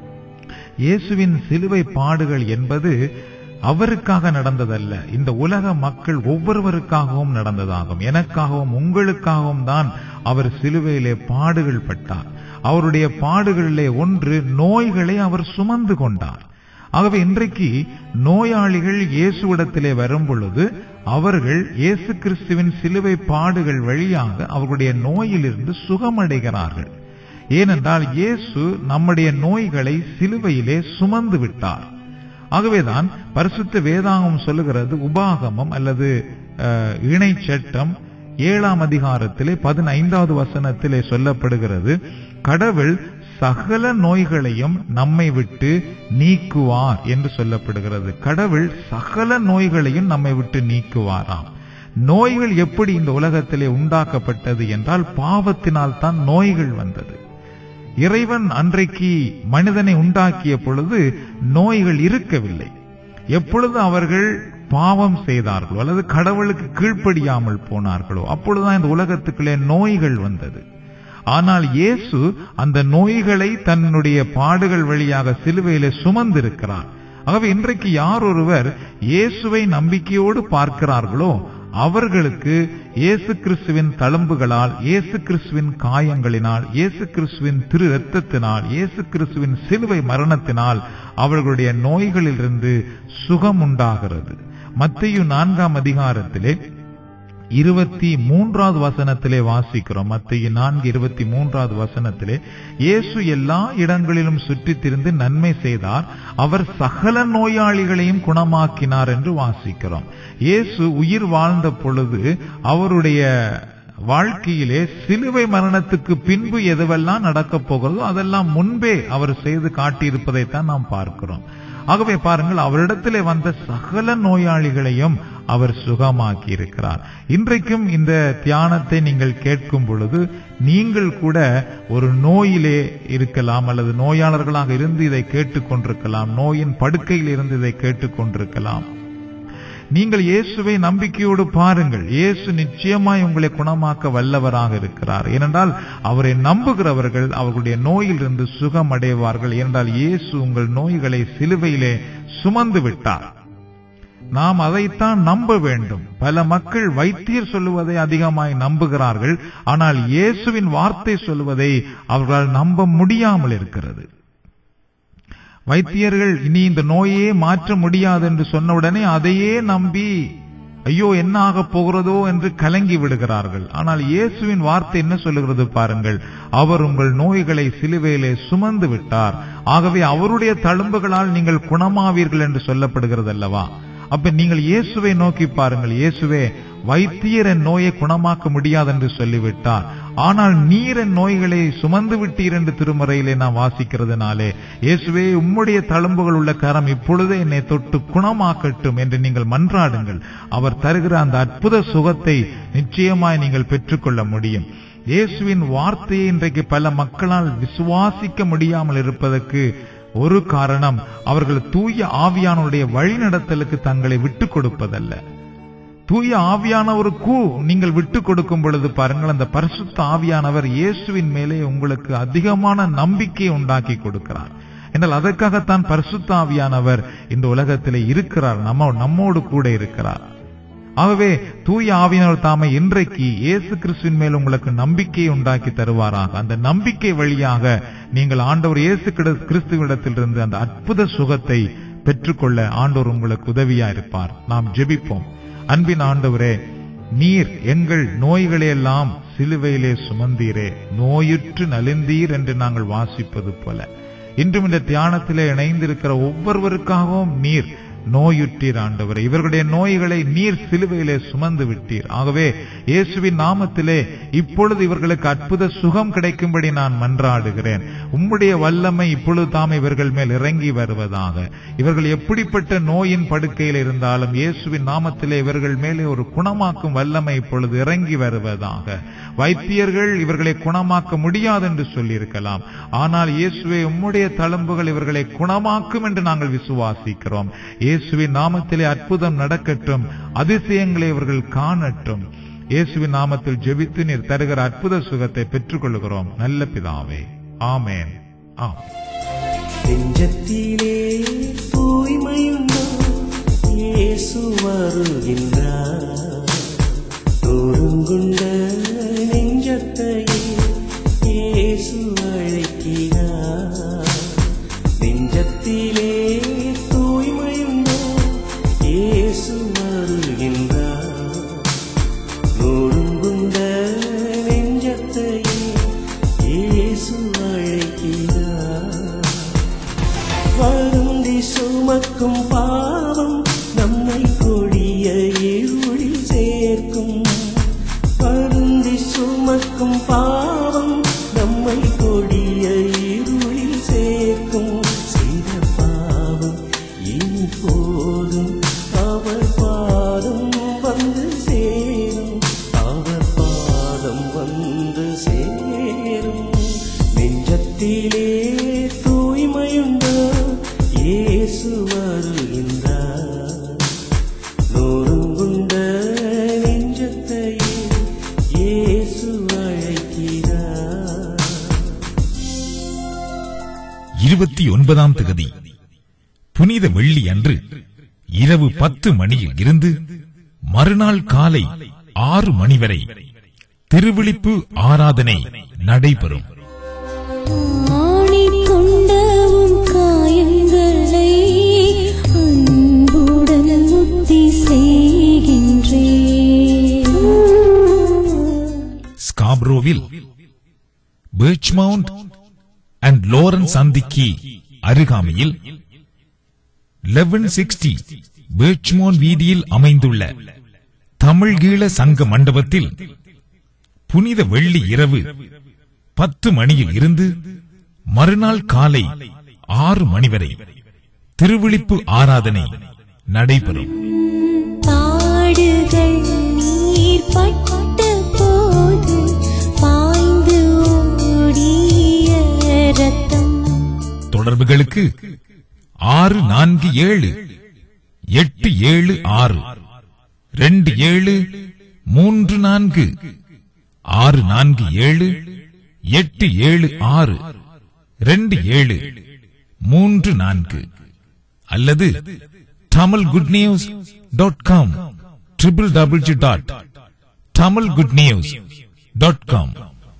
இயேசுவின் சிலுவை பாடுகள் என்பது அவருக்காக நடந்ததல்ல இந்த உலக மக்கள் ஒவ்வொருவருக்காகவும் நடந்ததாகும் எனக்காகவும் உங்களுக்காகவும் தான் அவர் சிலுவையிலே பாடுகள் பட்டார் அவருடைய பாடுகளிலே ஒன்று நோய்களை அவர் சுமந்து கொண்டார் ஆகவே இன்றைக்கு நோயாளிகள் இயேசுவிடத்திலே வரும் பொழுது அவர்கள் இயேசு கிறிஸ்துவின் சிலுவை பாடுகள் வழியாக அவர்களுடைய நோயிலிருந்து சுகமடைகிறார்கள் ஏனென்றால் இயேசு நம்முடைய நோய்களை சிலுவையிலே சுமந்து விட்டார் ஆகவேதான் பரிசுத்த வேதாகம் சொல்லுகிறது உபாகமம் அல்லது இணை சட்டம் ஏழாம் அதிகாரத்திலே பதினைந்தாவது வசனத்திலே சொல்லப்படுகிறது கடவுள் சகல நோய்களையும் நம்மை விட்டு நீக்குவார் என்று சொல்லப்படுகிறது கடவுள் சகல நோய்களையும் நம்மை விட்டு நீக்குவாராம் நோய்கள் எப்படி இந்த உலகத்திலே உண்டாக்கப்பட்டது என்றால் பாவத்தினால் தான் நோய்கள் வந்தது இறைவன் அன்றைக்கு மனிதனை உண்டாக்கிய பொழுது நோய்கள் இருக்கவில்லை எப்பொழுது அவர்கள் பாவம் செய்தார்களோ அல்லது கடவுளுக்கு கீழ்ப்படியாமல் போனார்களோ அப்பொழுதுதான் இந்த உலகத்துக்குள்ளே நோய்கள் வந்தது ஆனால் இயேசு அந்த நோய்களை தன்னுடைய பாடுகள் வழியாக சிலுவையிலே சுமந்திருக்கிறார் ஆகவே இன்றைக்கு யார் ஒருவர் இயேசுவை நம்பிக்கையோடு பார்க்கிறார்களோ அவர்களுக்கு இயேசு கிறிஸ்துவின் தழும்புகளால் இயேசு கிறிஸ்துவின் காயங்களினால் இயேசு கிறிஸ்துவின் திரு ரத்தத்தினால் இயேசு கிறிஸ்துவின் சிலுவை மரணத்தினால் அவர்களுடைய நோய்களிலிருந்து சுகம் உண்டாகிறது மத்திய நான்காம் அதிகாரத்திலே இருபத்தி மூன்றாவது வசனத்திலே வாசிக்கிறோம் மத்திய நான்கு இருபத்தி மூன்றாவது வசனத்திலே இயேசு எல்லா இடங்களிலும் சுற்றித் திரிந்து நன்மை செய்தார் அவர் சகல நோயாளிகளையும் குணமாக்கினார் என்று வாசிக்கிறோம் இயேசு உயிர் வாழ்ந்த பொழுது அவருடைய வாழ்க்கையிலே சிலுவை மரணத்துக்கு பின்பு எதுவெல்லாம் நடக்கப் போகிறதோ அதெல்லாம் முன்பே அவர் செய்து காட்டியிருப்பதைத்தான் நாம் பார்க்கிறோம் ஆகவே பாருங்கள் அவரிடத்திலே வந்த சகல நோயாளிகளையும் அவர் சுகமாக்கி இருக்கிறார் இன்றைக்கும் இந்த தியானத்தை நீங்கள் கேட்கும் பொழுது நீங்கள் கூட ஒரு நோயிலே இருக்கலாம் அல்லது நோயாளர்களாக இருந்து இதை கேட்டுக்கொண்டிருக்கலாம் நோயின் படுக்கையில் இருந்து இதை கேட்டுக்கொண்டிருக்கலாம் நீங்கள் இயேசுவை நம்பிக்கையோடு பாருங்கள் இயேசு நிச்சயமாய் உங்களை குணமாக்க வல்லவராக இருக்கிறார் ஏனென்றால் அவரை நம்புகிறவர்கள் அவர்களுடைய நோயிலிருந்து சுகம் அடைவார்கள் ஏனென்றால் இயேசு உங்கள் நோய்களை சிலுவையிலே சுமந்து விட்டார் நாம் அதைத்தான் நம்ப வேண்டும் பல மக்கள் வைத்தியர் சொல்லுவதை அதிகமாய் நம்புகிறார்கள் ஆனால் இயேசுவின் வார்த்தை சொல்லுவதை அவர்களால் நம்ப முடியாமல் இருக்கிறது வைத்தியர்கள் இனி இந்த நோயே மாற்ற முடியாது என்று சொன்ன உடனே அதையே நம்பி ஐயோ என்ன ஆக போகிறதோ என்று கலங்கி விடுகிறார்கள் ஆனால் இயேசுவின் வார்த்தை என்ன சொல்லுகிறது பாருங்கள் அவர் உங்கள் நோய்களை சிலுவையிலே சுமந்து விட்டார் ஆகவே அவருடைய தழும்புகளால் நீங்கள் குணமாவீர்கள் என்று சொல்லப்படுகிறது அல்லவா அப்ப நீங்கள் இயேசுவை நோக்கி பாருங்கள் இயேசுவே வைத்தியர் என் நோயை குணமாக்க முடியாது என்று சொல்லிவிட்டார் ஆனால் நீர் என் நோய்களை சுமந்து விட்டீர் என்று திருமறையிலே நான் வாசிக்கிறதுனாலே இயேசுவே உம்முடைய தழும்புகள் உள்ள கரம் இப்பொழுதே என்னை தொட்டு குணமாக்கட்டும் என்று நீங்கள் மன்றாடுங்கள் அவர் தருகிற அந்த அற்புத சுகத்தை நிச்சயமாய் நீங்கள் பெற்றுக்கொள்ள முடியும் இயேசுவின் வார்த்தையை இன்றைக்கு பல மக்களால் விசுவாசிக்க முடியாமல் இருப்பதற்கு ஒரு காரணம் அவர்கள் தூய ஆவியானவருடைய வழிநடத்தலுக்கு தங்களை விட்டுக் கொடுப்பதல்ல தூய ஆவியானவருக்கு நீங்கள் விட்டு கொடுக்கும் பொழுது பாருங்கள் அந்த பரிசுத்த ஆவியானவர் இயேசுவின் மேலே உங்களுக்கு அதிகமான நம்பிக்கையை உண்டாக்கி கொடுக்கிறார் என்றால் அதற்காகத்தான் பரிசுத்த ஆவியானவர் இந்த உலகத்திலே இருக்கிறார் நம்ம நம்மோடு கூட இருக்கிறார் ஆகவே தூய ஆவியினர் தாமே இன்றைக்கு இயேசு கிறிஸ்துவின் மேல் உங்களுக்கு நம்பிக்கையை உண்டாக்கி தருவாராக அந்த நம்பிக்கை வழியாக நீங்கள் ஆண்டவர் இயேசு கிட- கிறிஸ்துவிடத்திலிருந்து அந்த அற்புத சுகத்தை பெற்றுக்கொள்ள ஆண்டவர் உங்களுக்கு உதவியா இருப்பார் நாம் ஜெபிப்போம் அன்பின் ஆண்டவரே நீர் எங்கள் நோய்களையெல்லாம் சிலுவையிலே சுமந்தீரே நோயுற்று நலிந்தீர் என்று நாங்கள் வாசிப்பது போல இன்றும் இந்த தியானத்திலே இணைந்திருக்கிற ஒவ்வொருவருக்காகவும் நீர் நோயுற்றீர் ஆண்டவரே இவர்களுடைய நோய்களை நீர் சிலுவையிலே சுமந்து விட்டீர் ஆகவே இயேசுவின் நாமத்திலே இப்பொழுது இவர்களுக்கு அற்புத சுகம் கிடைக்கும்படி நான் மன்றாடுகிறேன் உம்முடைய வல்லமை இப்பொழுது தாம் இவர்கள் மேல் இறங்கி வருவதாக இவர்கள் எப்படிப்பட்ட நோயின் படுக்கையில் இருந்தாலும் இயேசுவின் நாமத்திலே இவர்கள் மேலே ஒரு குணமாக்கும் வல்லமை இப்பொழுது இறங்கி வருவதாக வைத்தியர்கள் இவர்களை குணமாக்க முடியாது என்று சொல்லியிருக்கலாம் ஆனால் இயேசுவே உம்முடைய தழும்புகள் இவர்களை குணமாக்கும் என்று நாங்கள் விசுவாசிக்கிறோம் இயேசுவின் நாமத்திலே அற்புதம் நடக்கட்டும் அதிசயங்களை இவர்கள் காணட்டும் இயேசுவின் நாமத்தில் ஜெபித்து நீர் தருகிற அற்புத சுகத்தை பெற்றுக் கொள்கிறோம் நல்ல பிதாவே ஆமென் ஆம் நெஞ்சத்திலே தூய்மையுண்டோ இயேசு வருகின்றார் நொறுங்குண்ட நெஞ்சத்தையே இயேசு அழைக்கிறார் நெஞ்சத்திலே தூய்மையுண்டோ இயேசு வருகின்றார் நொறுங்குண்ட நெஞ்சத்தையே இயேசு அழைக்கிறார் வருந்தி சுமக்கும் பாவம் நம்மை கொடிய இருளில் சேர்க்கும் வருந்தி சுமக்கும் பாவம் நம்மை கொடிய இருளில் சேர்க்கும் செய்த பாவம் இனி போதும் அவர் பாதம் வந்து சேரும் அவர் பாதம் வந்து சேரும் நெஞ்சத்திலே தூய்மையுண்டோ இயேசு வருகின்றார் நொறுங்குண்ட நெஞ்சத்தையே இயேசு அழைக்கிறார் இருபத்தி ஒன்பதாம் திகதி புனித வெள்ளி அன்று இரவு பத்து மணியில் இருந்து மறுநாள் காலை ஆறு மணி வரை திருவிழிப்பு ஆராதனை நடைபெறும் ஆணிக் கொண்டவும் காயங்களை அன்புடன் முத்தி செய்கின்றேன் ஸ்காப்ரோவில் பேர்ச்மவுண்ட் அண்ட் லோரன்ஸ் சந்திக்கு அருகாமையில் லெவன் சிக்ஸ்டி பேர்ச்மோன் வீதியில் அமைந்துள்ள தமிழ்கீழ சங்க மண்டபத்தில் புனித வெள்ளி இரவு பத்து மணியில் இருந்து மறுநாள் காலை ஆறு மணி வரை திருவிழிப்பு ஆராதனை நடைபெறும் பாடுகள் நீர் பட்ட போது பாய்ந்து ஓடிய ரத்தம் தொடர்புகளுக்கு ஆறு நான்கு ஏழு எட்டு ஏழு ஆறு ரெண்டு ஏழு மூன்று நான்கு ஆறு நான்கு ஏழு எட்டு ஏழு ஆறு ரெண்டு ஏழு மூன்று நான்கு அல்லது Tamil good news dot com triple double G dot Tamil good news dot com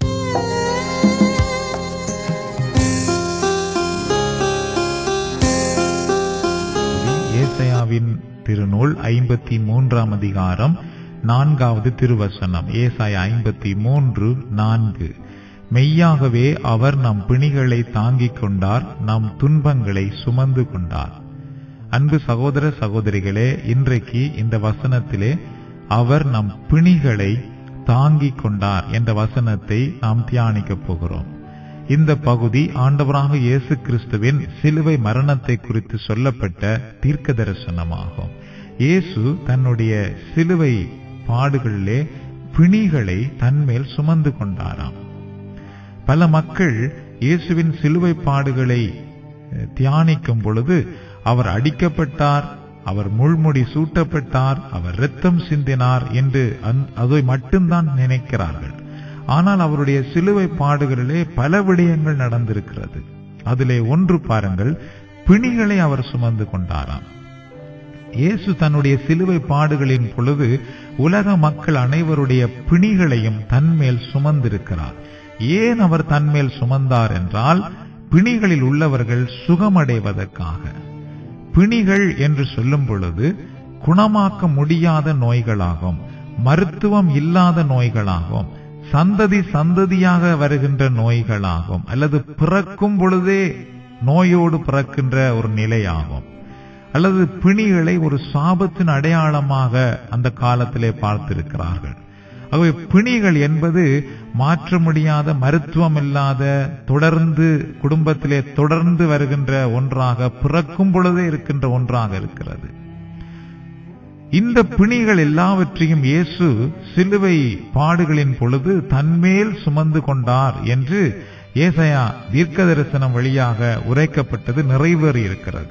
ஏசாயாவின் திருநூல் ஐம்பத்தி மூன்றாம் அதிகாரம் நான்காவது திருவசனம் ஏசாயா ஐம்பத்தி மூன்று நான்கு மெய்யாகவே அவர் நம் பிணிகளை தாங்கிக் கொண்டார் நம் துன்பங்களை சுமந்து கொண்டார் அன்பு சகோதர சகோதரிகளே இன்றைக்கு இந்த வசனத்திலே அவர் நம் பிணிகளை தாங்கிக் கொண்டார் என்ற வசனத்தை நாம் தியானிக்கப் போகிறோம் இந்த பகுதி ஆண்டவராக இயேசு கிறிஸ்துவின் சிலுவை மரணத்தை குறித்து சொல்லப்பட்ட தீர்க்க தரிசனமாகும் இயேசு தன்னுடைய சிலுவை பாடுகளிலே பிணிகளை தன்மேல் சுமந்து கொண்டாராம் பல மக்கள் இயேசுவின் சிலுவை பாடுகளை அஹ், தியானிக்கும் பொழுது அவர் அடிக்கப்பட்டார் அவர் முள்முடி சூட்டப்பட்டார் அவர் இரத்தம் சிந்தினார் என்று அந்த- அதை மட்டும்தான் நினைக்கிறார்கள் ஆனால் அவருடைய சிலுவை பாடுகளிலே பல விடயங்கள் நடந்திருக்கிறது அதிலே ஒன்று பாருங்கள் பிணிகளை அவர் சுமந்து கொண்டாராம் இயேசு தன்னுடைய சிலுவை பாடுகளின் பொழுது உலக மக்கள் அனைவருடைய பிணிகளையும் தன்மேல் சுமந்திருக்கிறார் ஏன் அவர் தன்மேல் சுமந்தார் என்றால் பிணிகளில் உள்ளவர்கள் சுகமடைவதற்காக பிணிகள் என்று சொல்லும் பொழுது குணமாக்க முடியாத நோய்களாகும் மருத்துவம் இல்லாத நோய்களாகும் சந்ததி சந்ததியாக வருகின்ற நோய்களாகும் அல்லது பிறக்கும் பொழுதே நோயோடு பிறக்கின்ற ஒரு நிலையாகும் அல்லது பிணிகளை ஒரு சாபத்தின் அடையாளமாக அந்த காலத்திலே பார்த்திருக்கிறார்கள் ஆகவே பிணிகள் என்பது மாற்ற முடியாத மருத்துவம் இல்லாத தொடர்ந்து குடும்பத்திலே தொடர்ந்து வருகின்ற ஒன்றாக பிறக்கும் பொழுதே இருக்கின்ற ஒன்றாக இருக்கிறது இந்த பிணிகள் எல்லாவற்றையும் இயேசு சிலுவை பாடுகளின் பொழுது தன்மேல் சுமந்து கொண்டார் என்று ஏசையா தீர்க்க தரிசனம் வழியாக உரைக்கப்பட்டது நிறைவேறி இருக்கிறது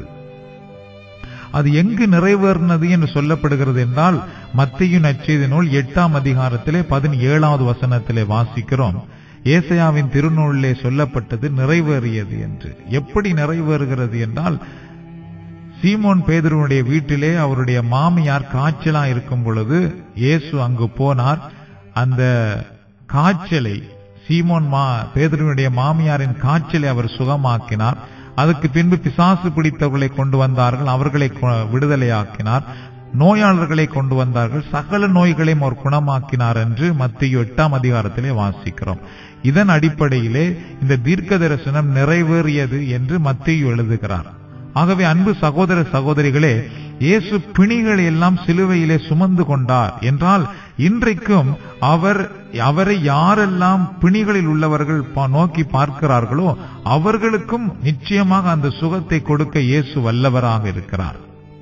அது எங்கு நிறைவேறினது என்று சொல்லப்படுகிறது என்றால் மத்திய நற்செய்தி நூல் எட்டாம் அதிகாரத்திலே பதினேழாவது வசனத்திலே வாசிக்கிறோம் ஏசையாவின் திருநூலிலே சொல்லப்பட்டது நிறைவேறியது என்று எப்படி நிறைவேறுகிறது என்றால் சீமோன் பேதுருவனுடைய வீட்டிலே அவருடைய மாமியார் காய்ச்சலா இருக்கும் பொழுது இயேசு அங்கு போனார் அந்த காய்ச்சலை சீமோன் மா பேதுருவனுடைய மாமியாரின் காய்ச்சலை அவர் சுகமாக்கினார் அதுக்கு பின்பு பிசாசு பிடித்தவர்களை கொண்டு வந்தார்கள் அவர்களை கொ- விடுதலையாக்கினார் நோயாளர்களை கொண்டு வந்தார்கள் சகல நோய்களையும் அவர் குணமாக்கினார் என்று மத்திய எட்டாம் அதிகாரத்திலே வாசிக்கிறோம் இதன் அடிப்படையிலே இந்த தீர்க்க தரிசனம் நிறைவேறியது என்று மத்திய எழுதுகிறார் ஆகவே அன்பு சகோதர சகோதரிகளே இயேசு பிணிகளை எல்லாம் சிலுவையிலே சுமந்து கொண்டார் என்றால் இன்றைக்கும் அவர் அவரை யாரெல்லாம் பிணிகளில் உள்ளவர்கள் பா- நோக்கி பார்க்கிறார்களோ அவர்களுக்கும் நிச்சயமாக அந்த சுகத்தை கொடுக்க இயேசு வல்லவராக இருக்கிறார்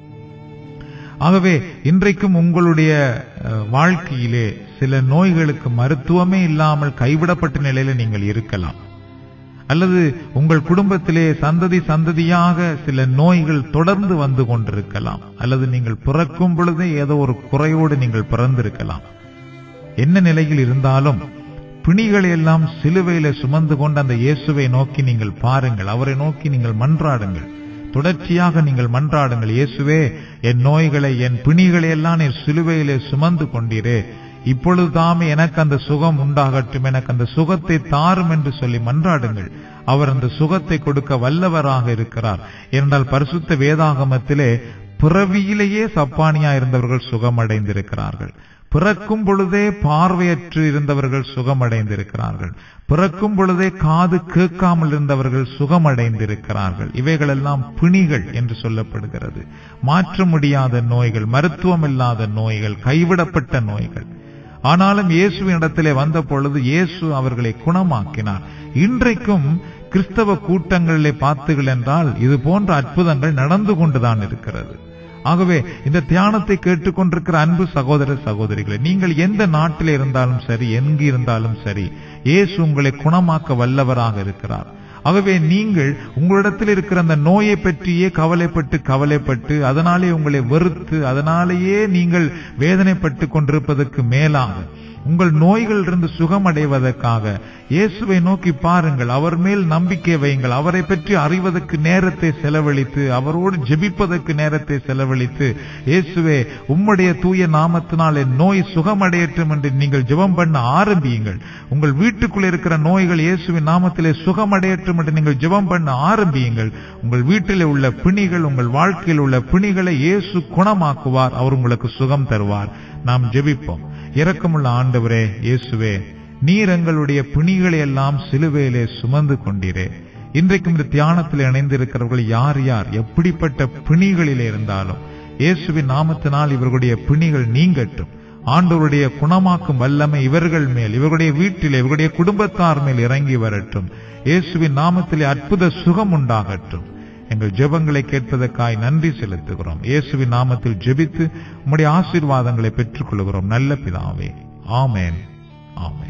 ஆகவே இன்றைக்கும் உங்களுடைய அஹ், வாழ்க்கையிலே சில நோய்களுக்கு மருத்துவமே இல்லாமல் கைவிடப்பட்ட நிலையில நீங்கள் இருக்கலாம் அல்லது உங்கள் குடும்பத்திலே சந்ததி சந்ததியாக சில நோய்கள் தொடர்ந்து வந்து கொண்டிருக்கலாம் அல்லது நீங்கள் பிறக்கும் பொழுதே ஏதோ ஒரு குறையோடு நீங்கள் பிறந்திருக்கலாம் என்ன நிலையில் இருந்தாலும் பிணிகளை எல்லாம் சிலுவையில சுமந்து கொண்ட அந்த இயேசுவை நோக்கி நீங்கள் பாருங்கள் அவரை நோக்கி நீங்கள் மன்றாடுங்கள் தொடர்ச்சியாக நீங்கள் மன்றாடுங்கள் இயேசுவே என் நோய்களை என் பிணிகளை எல்லாம் நீர் சிலுவையிலே சுமந்து கொண்டீரே இப்பொழுது தாமே எனக்கு அந்த சுகம் உண்டாகட்டும் எனக்கு அந்த சுகத்தை தாரும் என்று சொல்லி மன்றாடுங்கள் அவர் அந்த சுகத்தை கொடுக்க வல்லவராக இருக்கிறார் ஏனென்றால் பரிசுத்த வேதாகமத்திலே பிறவியிலேயே சப்பானியா இருந்தவர்கள் சுகமடைந்திருக்கிறார்கள் பிறக்கும் பொழுதே பார்வையற்று இருந்தவர்கள் சுகமடைந்திருக்கிறார்கள் பிறக்கும் பொழுதே காது கேட்காமல் இருந்தவர்கள் சுகமடைந்திருக்கிறார்கள் இவைகளெல்லாம் பிணிகள் என்று சொல்லப்படுகிறது மாற்ற முடியாத நோய்கள் மருத்துவம் இல்லாத நோய்கள் கைவிடப்பட்ட நோய்கள் ஆனாலும் இயேசுவின் இடத்திலே வந்த பொழுது இயேசு அவர்களை குணமாக்கினார் இன்றைக்கும் கிறிஸ்தவ கூட்டங்களிலே பார்த்தீர்கள் என்றால் இது போன்ற அற்புதங்கள் நடந்து கொண்டுதான் இருக்கிறது ஆகவே இந்த தியானத்தை கேட்டுக்கொண்டிருக்கிற அன்பு சகோதர சகோதரிகளே நீங்கள் எந்த நாட்டில் இருந்தாலும் சரி எங்கு இருந்தாலும் சரி இயேசு உங்களை குணமாக்க வல்லவராக இருக்கிறார் ஆகவே நீங்கள் உங்களிடத்தில் இருக்கிற அந்த நோயை பற்றியே கவலைப்பட்டு கவலைப்பட்டு அதனாலே உங்களை வெறுத்து அதனாலேயே நீங்கள் வேதனைப்பட்டு கொண்டிருப்பதற்கு மேலாக உங்கள் நோய்களிலிருந்து சுகமடைவதற்காக இயேசுவை நோக்கி பாருங்கள் அவர் மேல் நம்பிக்கை வையுங்கள் அவரை பற்றி அறிவதற்கு நேரத்தை செலவழித்து அவரோடு ஜெபிப்பதற்கு நேரத்தை செலவழித்து இயேசுவே உம்முடைய தூய நாமத்தினால் என் நோய் சுகமடையட்டும் என்று நீங்கள் ஜெபம் பண்ண ஆரம்பியுங்கள் உங்கள் வீட்டுக்குள்ள இருக்கிற நோய்கள் இயேசுவின் நாமத்திலே சுகமடையட்டும் என்று நீங்கள் ஜெபம் பண்ண ஆரம்பியுங்கள் உங்கள் வீட்டிலே உள்ள பிணிகள் உங்கள் வாழ்க்கையில் உள்ள பிணிகளை இயேசு குணமாக்குவார் அவர் உங்களுக்கு சுகம் தருவார் நாம் ஜெபிப்போம் இரக்கமுள்ள ஆண்டவரே இயேசுவே நீர் எங்களுடைய பிணிகளை எல்லாம் சிலுவையிலே சுமந்து கொண்டீரே இன்றைக்கும் இந்த தியானத்தில் இணைந்திருக்கிறவர்கள் யார் யார் எப்படிப்பட்ட பிணிகளிலே இருந்தாலும் இயேசுவின் நாமத்தினால் இவர்களுடைய பிணிகள் நீங்கட்டும் ஆண்டவருடைய குணமாக்கும் வல்லமை இவர்கள் மேல் இவர்களுடைய வீட்டிலே இவர்களுடைய குடும்பத்தார் மேல் இறங்கி வரட்டும் இயேசுவின் நாமத்திலே அற்புத சுகம் உண்டாகட்டும் எங்கள் ஜெபங்களை கேட்பதற்காய் நன்றி செலுத்துகிறோம் இயேசுவின் நாமத்தில் ஜெபித்து உம்முடைய ஆசீர்வாதங்களை பெற்றுக் கொள்கிறோம் நல்ல பிதாவே ஆமென் ஆமென்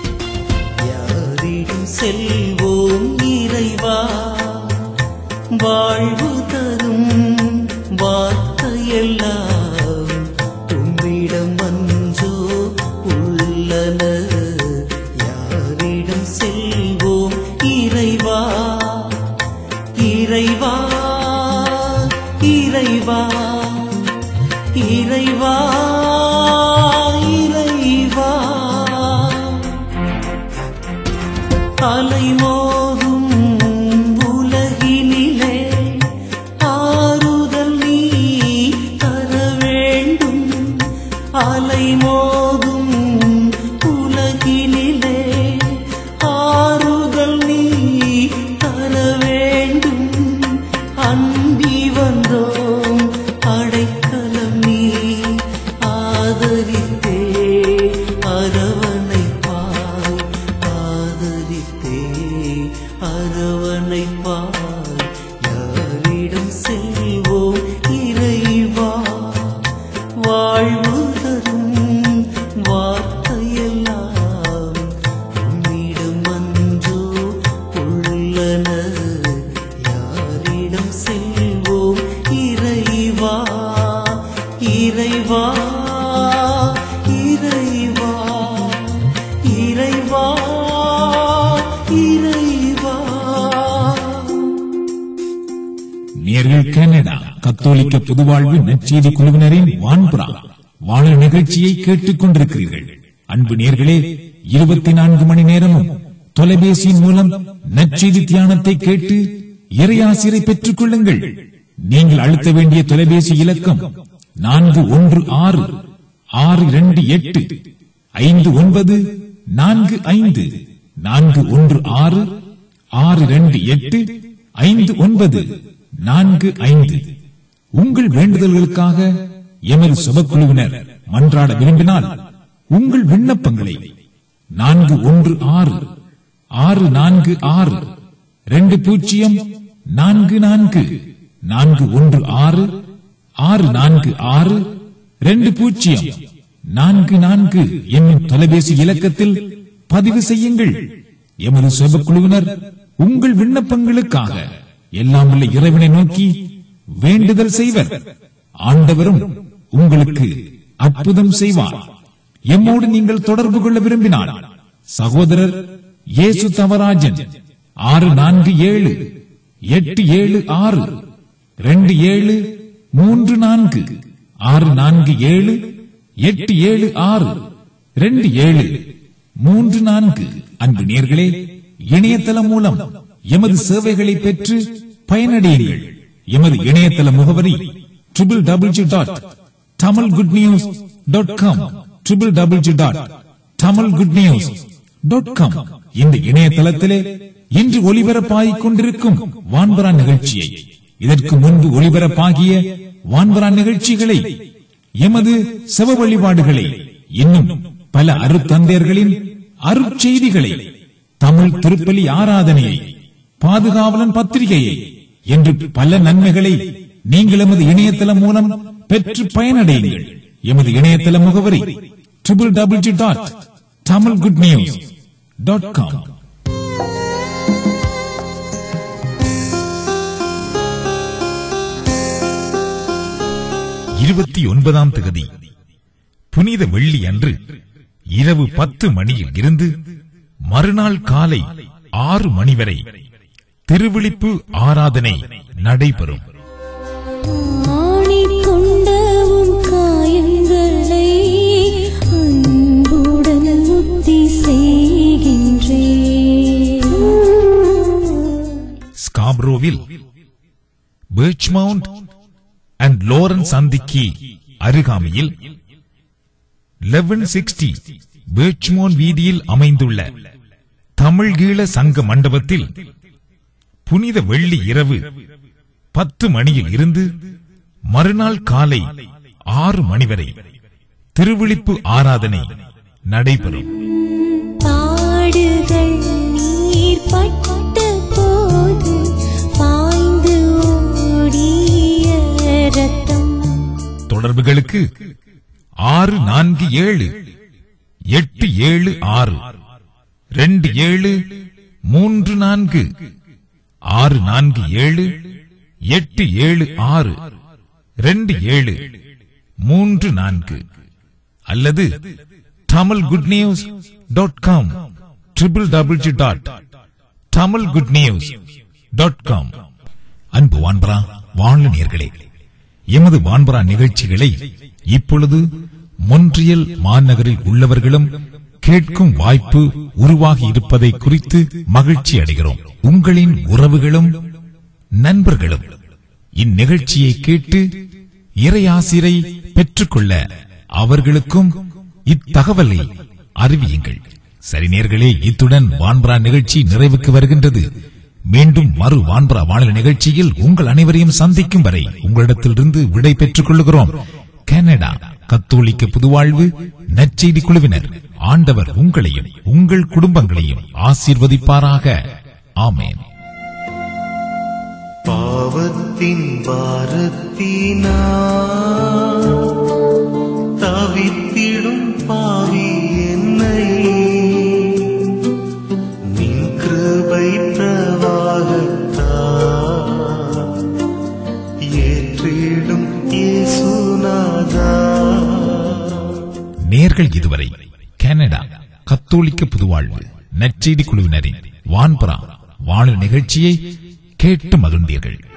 யாரிடம் செல்வோம் இறைவா வாழ்வு தரும் வார்த்தையெல்லாம் உம்மிடம் அன்றோ உள்ளன யாரிடம் செல்வோம் இறைவா இறைவா இறைவா அலைமோதும் உலகினிலே ஆறுதல் நீ தர வேண்டும் அன்பி வந்தோம் அடைக்கலம் நீ ஆதரித்தே அரவணைப்பாய் ஆதரித்தே அரவணைப்பாய் யாரிடம் செல்வோம் இறைவா வாழ்வு தரும் வார்த்தையெல்லாம் உம்மிடம் அன்றோ உள்ளன யாரிடம் செல்வோம் இறைவா இறைவா இறைவா இறைவா இறைவா நேர்கள் கனடா கத்தோலிக்க பொதுவாழ்வு நற்செய்தி குழுவினரின் வான்புறா வாழ நிகழ்ச்சியை கேட்டுக் கொண்டிருக்கிறீர்கள் அன்பு நேர்களே இருபத்தி நான்கு மணி நேரமும் தொலைபேசியின் மூலம் நற்செய்தி தியானத்தை கேட்டு இறையாசிரை பெற்றுக் கொள்ளுங்கள் நீங்கள் அழுத்த வேண்டிய தொலைபேசி இலக்கம் நான்கு ஒன்று ஆறு ஆறு இரண்டு எட்டு ஐந்து ஒன்பது நான்கு ஐந்து நான்கு ஒன்று ஆறு ஆறு இரண்டு எட்டு ஐந்து ஒன்பது நான்கு ஐந்து உங்கள் வேண்டுதல்களுக்காக எமது சுபக்குழுவினர் மன்றாட விரும்பினால் உங்கள் விண்ணப்பங்களை நான்கு ஒன்று ஆறு ஆறு நான்கு ஆறு ரெண்டு பூஜ்ஜியம் நான்கு நான்கு நான்கு ஒன்று ஆறு ஆறு நான்கு ஆறு ரெண்டு பூஜ்ஜியம் நான்கு நான்கு என்னும் தொலைபேசி இலக்கத்தில் பதிவு செய்யுங்கள் எமது சுபக்குழுவினர் உங்கள் விண்ணப்பங்களுக்காக எல்லாம் உள்ள இறைவனை நோக்கி வேண்டுதல் செய்வர் ஆண்டவரும் உங்களுக்கு அற்புதம் செய்வார் எம்மோடு நீங்கள் தொடர்பு கொள்ள விரும்பினால் சகோதரர் இயேசு தவராஜன் ஆறு நான்கு ஏழு எட்டு ஏழு ஆறு ரெண்டு ஏழு மூன்று நான்கு ஆறு நான்கு ஏழு எட்டு ஏழு ஆறு ரெண்டு ஏழு மூன்று நான்கு அன்பு நேர்களே இணையதளம் மூலம் எமது சேவைகளை பெற்று பயனடையுங்கள் எமது இணையதள முகவரி triple double G dot Tamil good news dot com triple double G dot Tamil good news dot com இந்த இணையதளத்திலே இன்று ஒளிபரப்பாகிக் கொண்டிருக்கும் வான்பரா நிகழ்ச்சியை இதற்கு முன்பு ஒளிபரப்பாகிய வான்பரா நிகழ்ச்சிகளை எமது செவ வழிபாடுகளை இன்னும் பல அருத்தந்தையர்களின் அருட்செய்திகளை தமிழ் திருப்பலி ஆராதனையை பாதுகாவலன் பத்திரிகையை என்று பல நன்மைகளை நீங்கள் எமது இணையதளம் மூலம் பெற்று பயனடையுங்கள் எமது இணையதள முகவரி triple double G dot Tamil good news dot com இருபத்தி ஒன்பதாம் தேதி புனித வெள்ளி அன்று இரவு பத்து மணியில் இருந்து மறுநாள் காலை ஆறு மணி வரை திருவிழிப்பு ஆராதனை நடைபெறும் ஆணி கொண்டவும் காயங்களை அன்புடன் முத்தி செய்கின்றேன் ஸ்காப்ரோவில் பேர்ச்மவுண்ட் அண்ட் லோரன்ஸ் சந்திக்கு அருகாமையில் லெவன் சிக்ஸ்டி பேர்ச்மோன் வீதியில் அமைந்துள்ள தமிழ்கீழ சங்க மண்டபத்தில் புனித வெள்ளி இரவு பத்து மணியில் இருந்து மறுநாள் காலை ஆறு மணி வரை திருவிழிப்பு ஆராதனை நடைபெறும் பாடுகள் நீர் பட்ட போது பாய்ந்து ஓடிய ரத்தம் தொடர்புகளுக்கு ஆறு நான்கு ஏழு எட்டு ஏழு ஆறு ரெண்டு ஏழு மூன்று நான்கு ஆறு நான்கு ஏழு எட்டு ஏழு ஆறு ரெண்டு ஏழு மூன்று நான்கு அல்லது Tamil good news dot com triple double G dot Tamil good news dot com அன்பு வான்பரா வாழ் நேர்களே எமது வான்பரா நிகழ்ச்சிகளை இப்பொழுது மொன்றியல் மாநகரில் உள்ளவர்களும் கேட்கும் வாய்ப்பு உருவாகி இருப்பதை குறித்து மகிழ்ச்சி அடைகிறோம் உங்களின் உறவுகளும் நண்பர்களும் இந்நிகழ்ச்சியை கேட்டு இறையாசிரை பெற்றுக்கொள்ள அவர்களுக்கும் இத்தகவலை அறிவியுங்கள் சரி நேர்களே இத்துடன் வான்பரா நிகழ்ச்சி நிறைவுக்கு வருகின்றது மீண்டும் மறு வான்பரா வானொலி நிகழ்ச்சியில் உங்கள் அனைவரையும் சந்திக்கும் வரை உங்களிடத்திலிருந்து விடை பெற்றுக் கொள்கிறோம் கனடா கத்தோலிக்க புதுவாழ்வு நற்செய்தி குழுவினர் ஆண்டவர் உங்களையும் உங்கள் குடும்பங்களையும் ஆசீர்வதிப்பாராக ஆமேன் பாவத்தின் பாரத்தினா தவித்திடும் பாவி என்னை நின் கிருபை பிரவாகத்தா ஏற்றிடும் இயேசுநாதா நேர்கள் இதுவரை கனடா கத்தோலிக்க புதுவாழ்வு நற்செய்தி குழுவினரின் வான்பரா வானொலி நிகழ்ச்சியை கேட்டு மகிழ்ந்தீர்கள்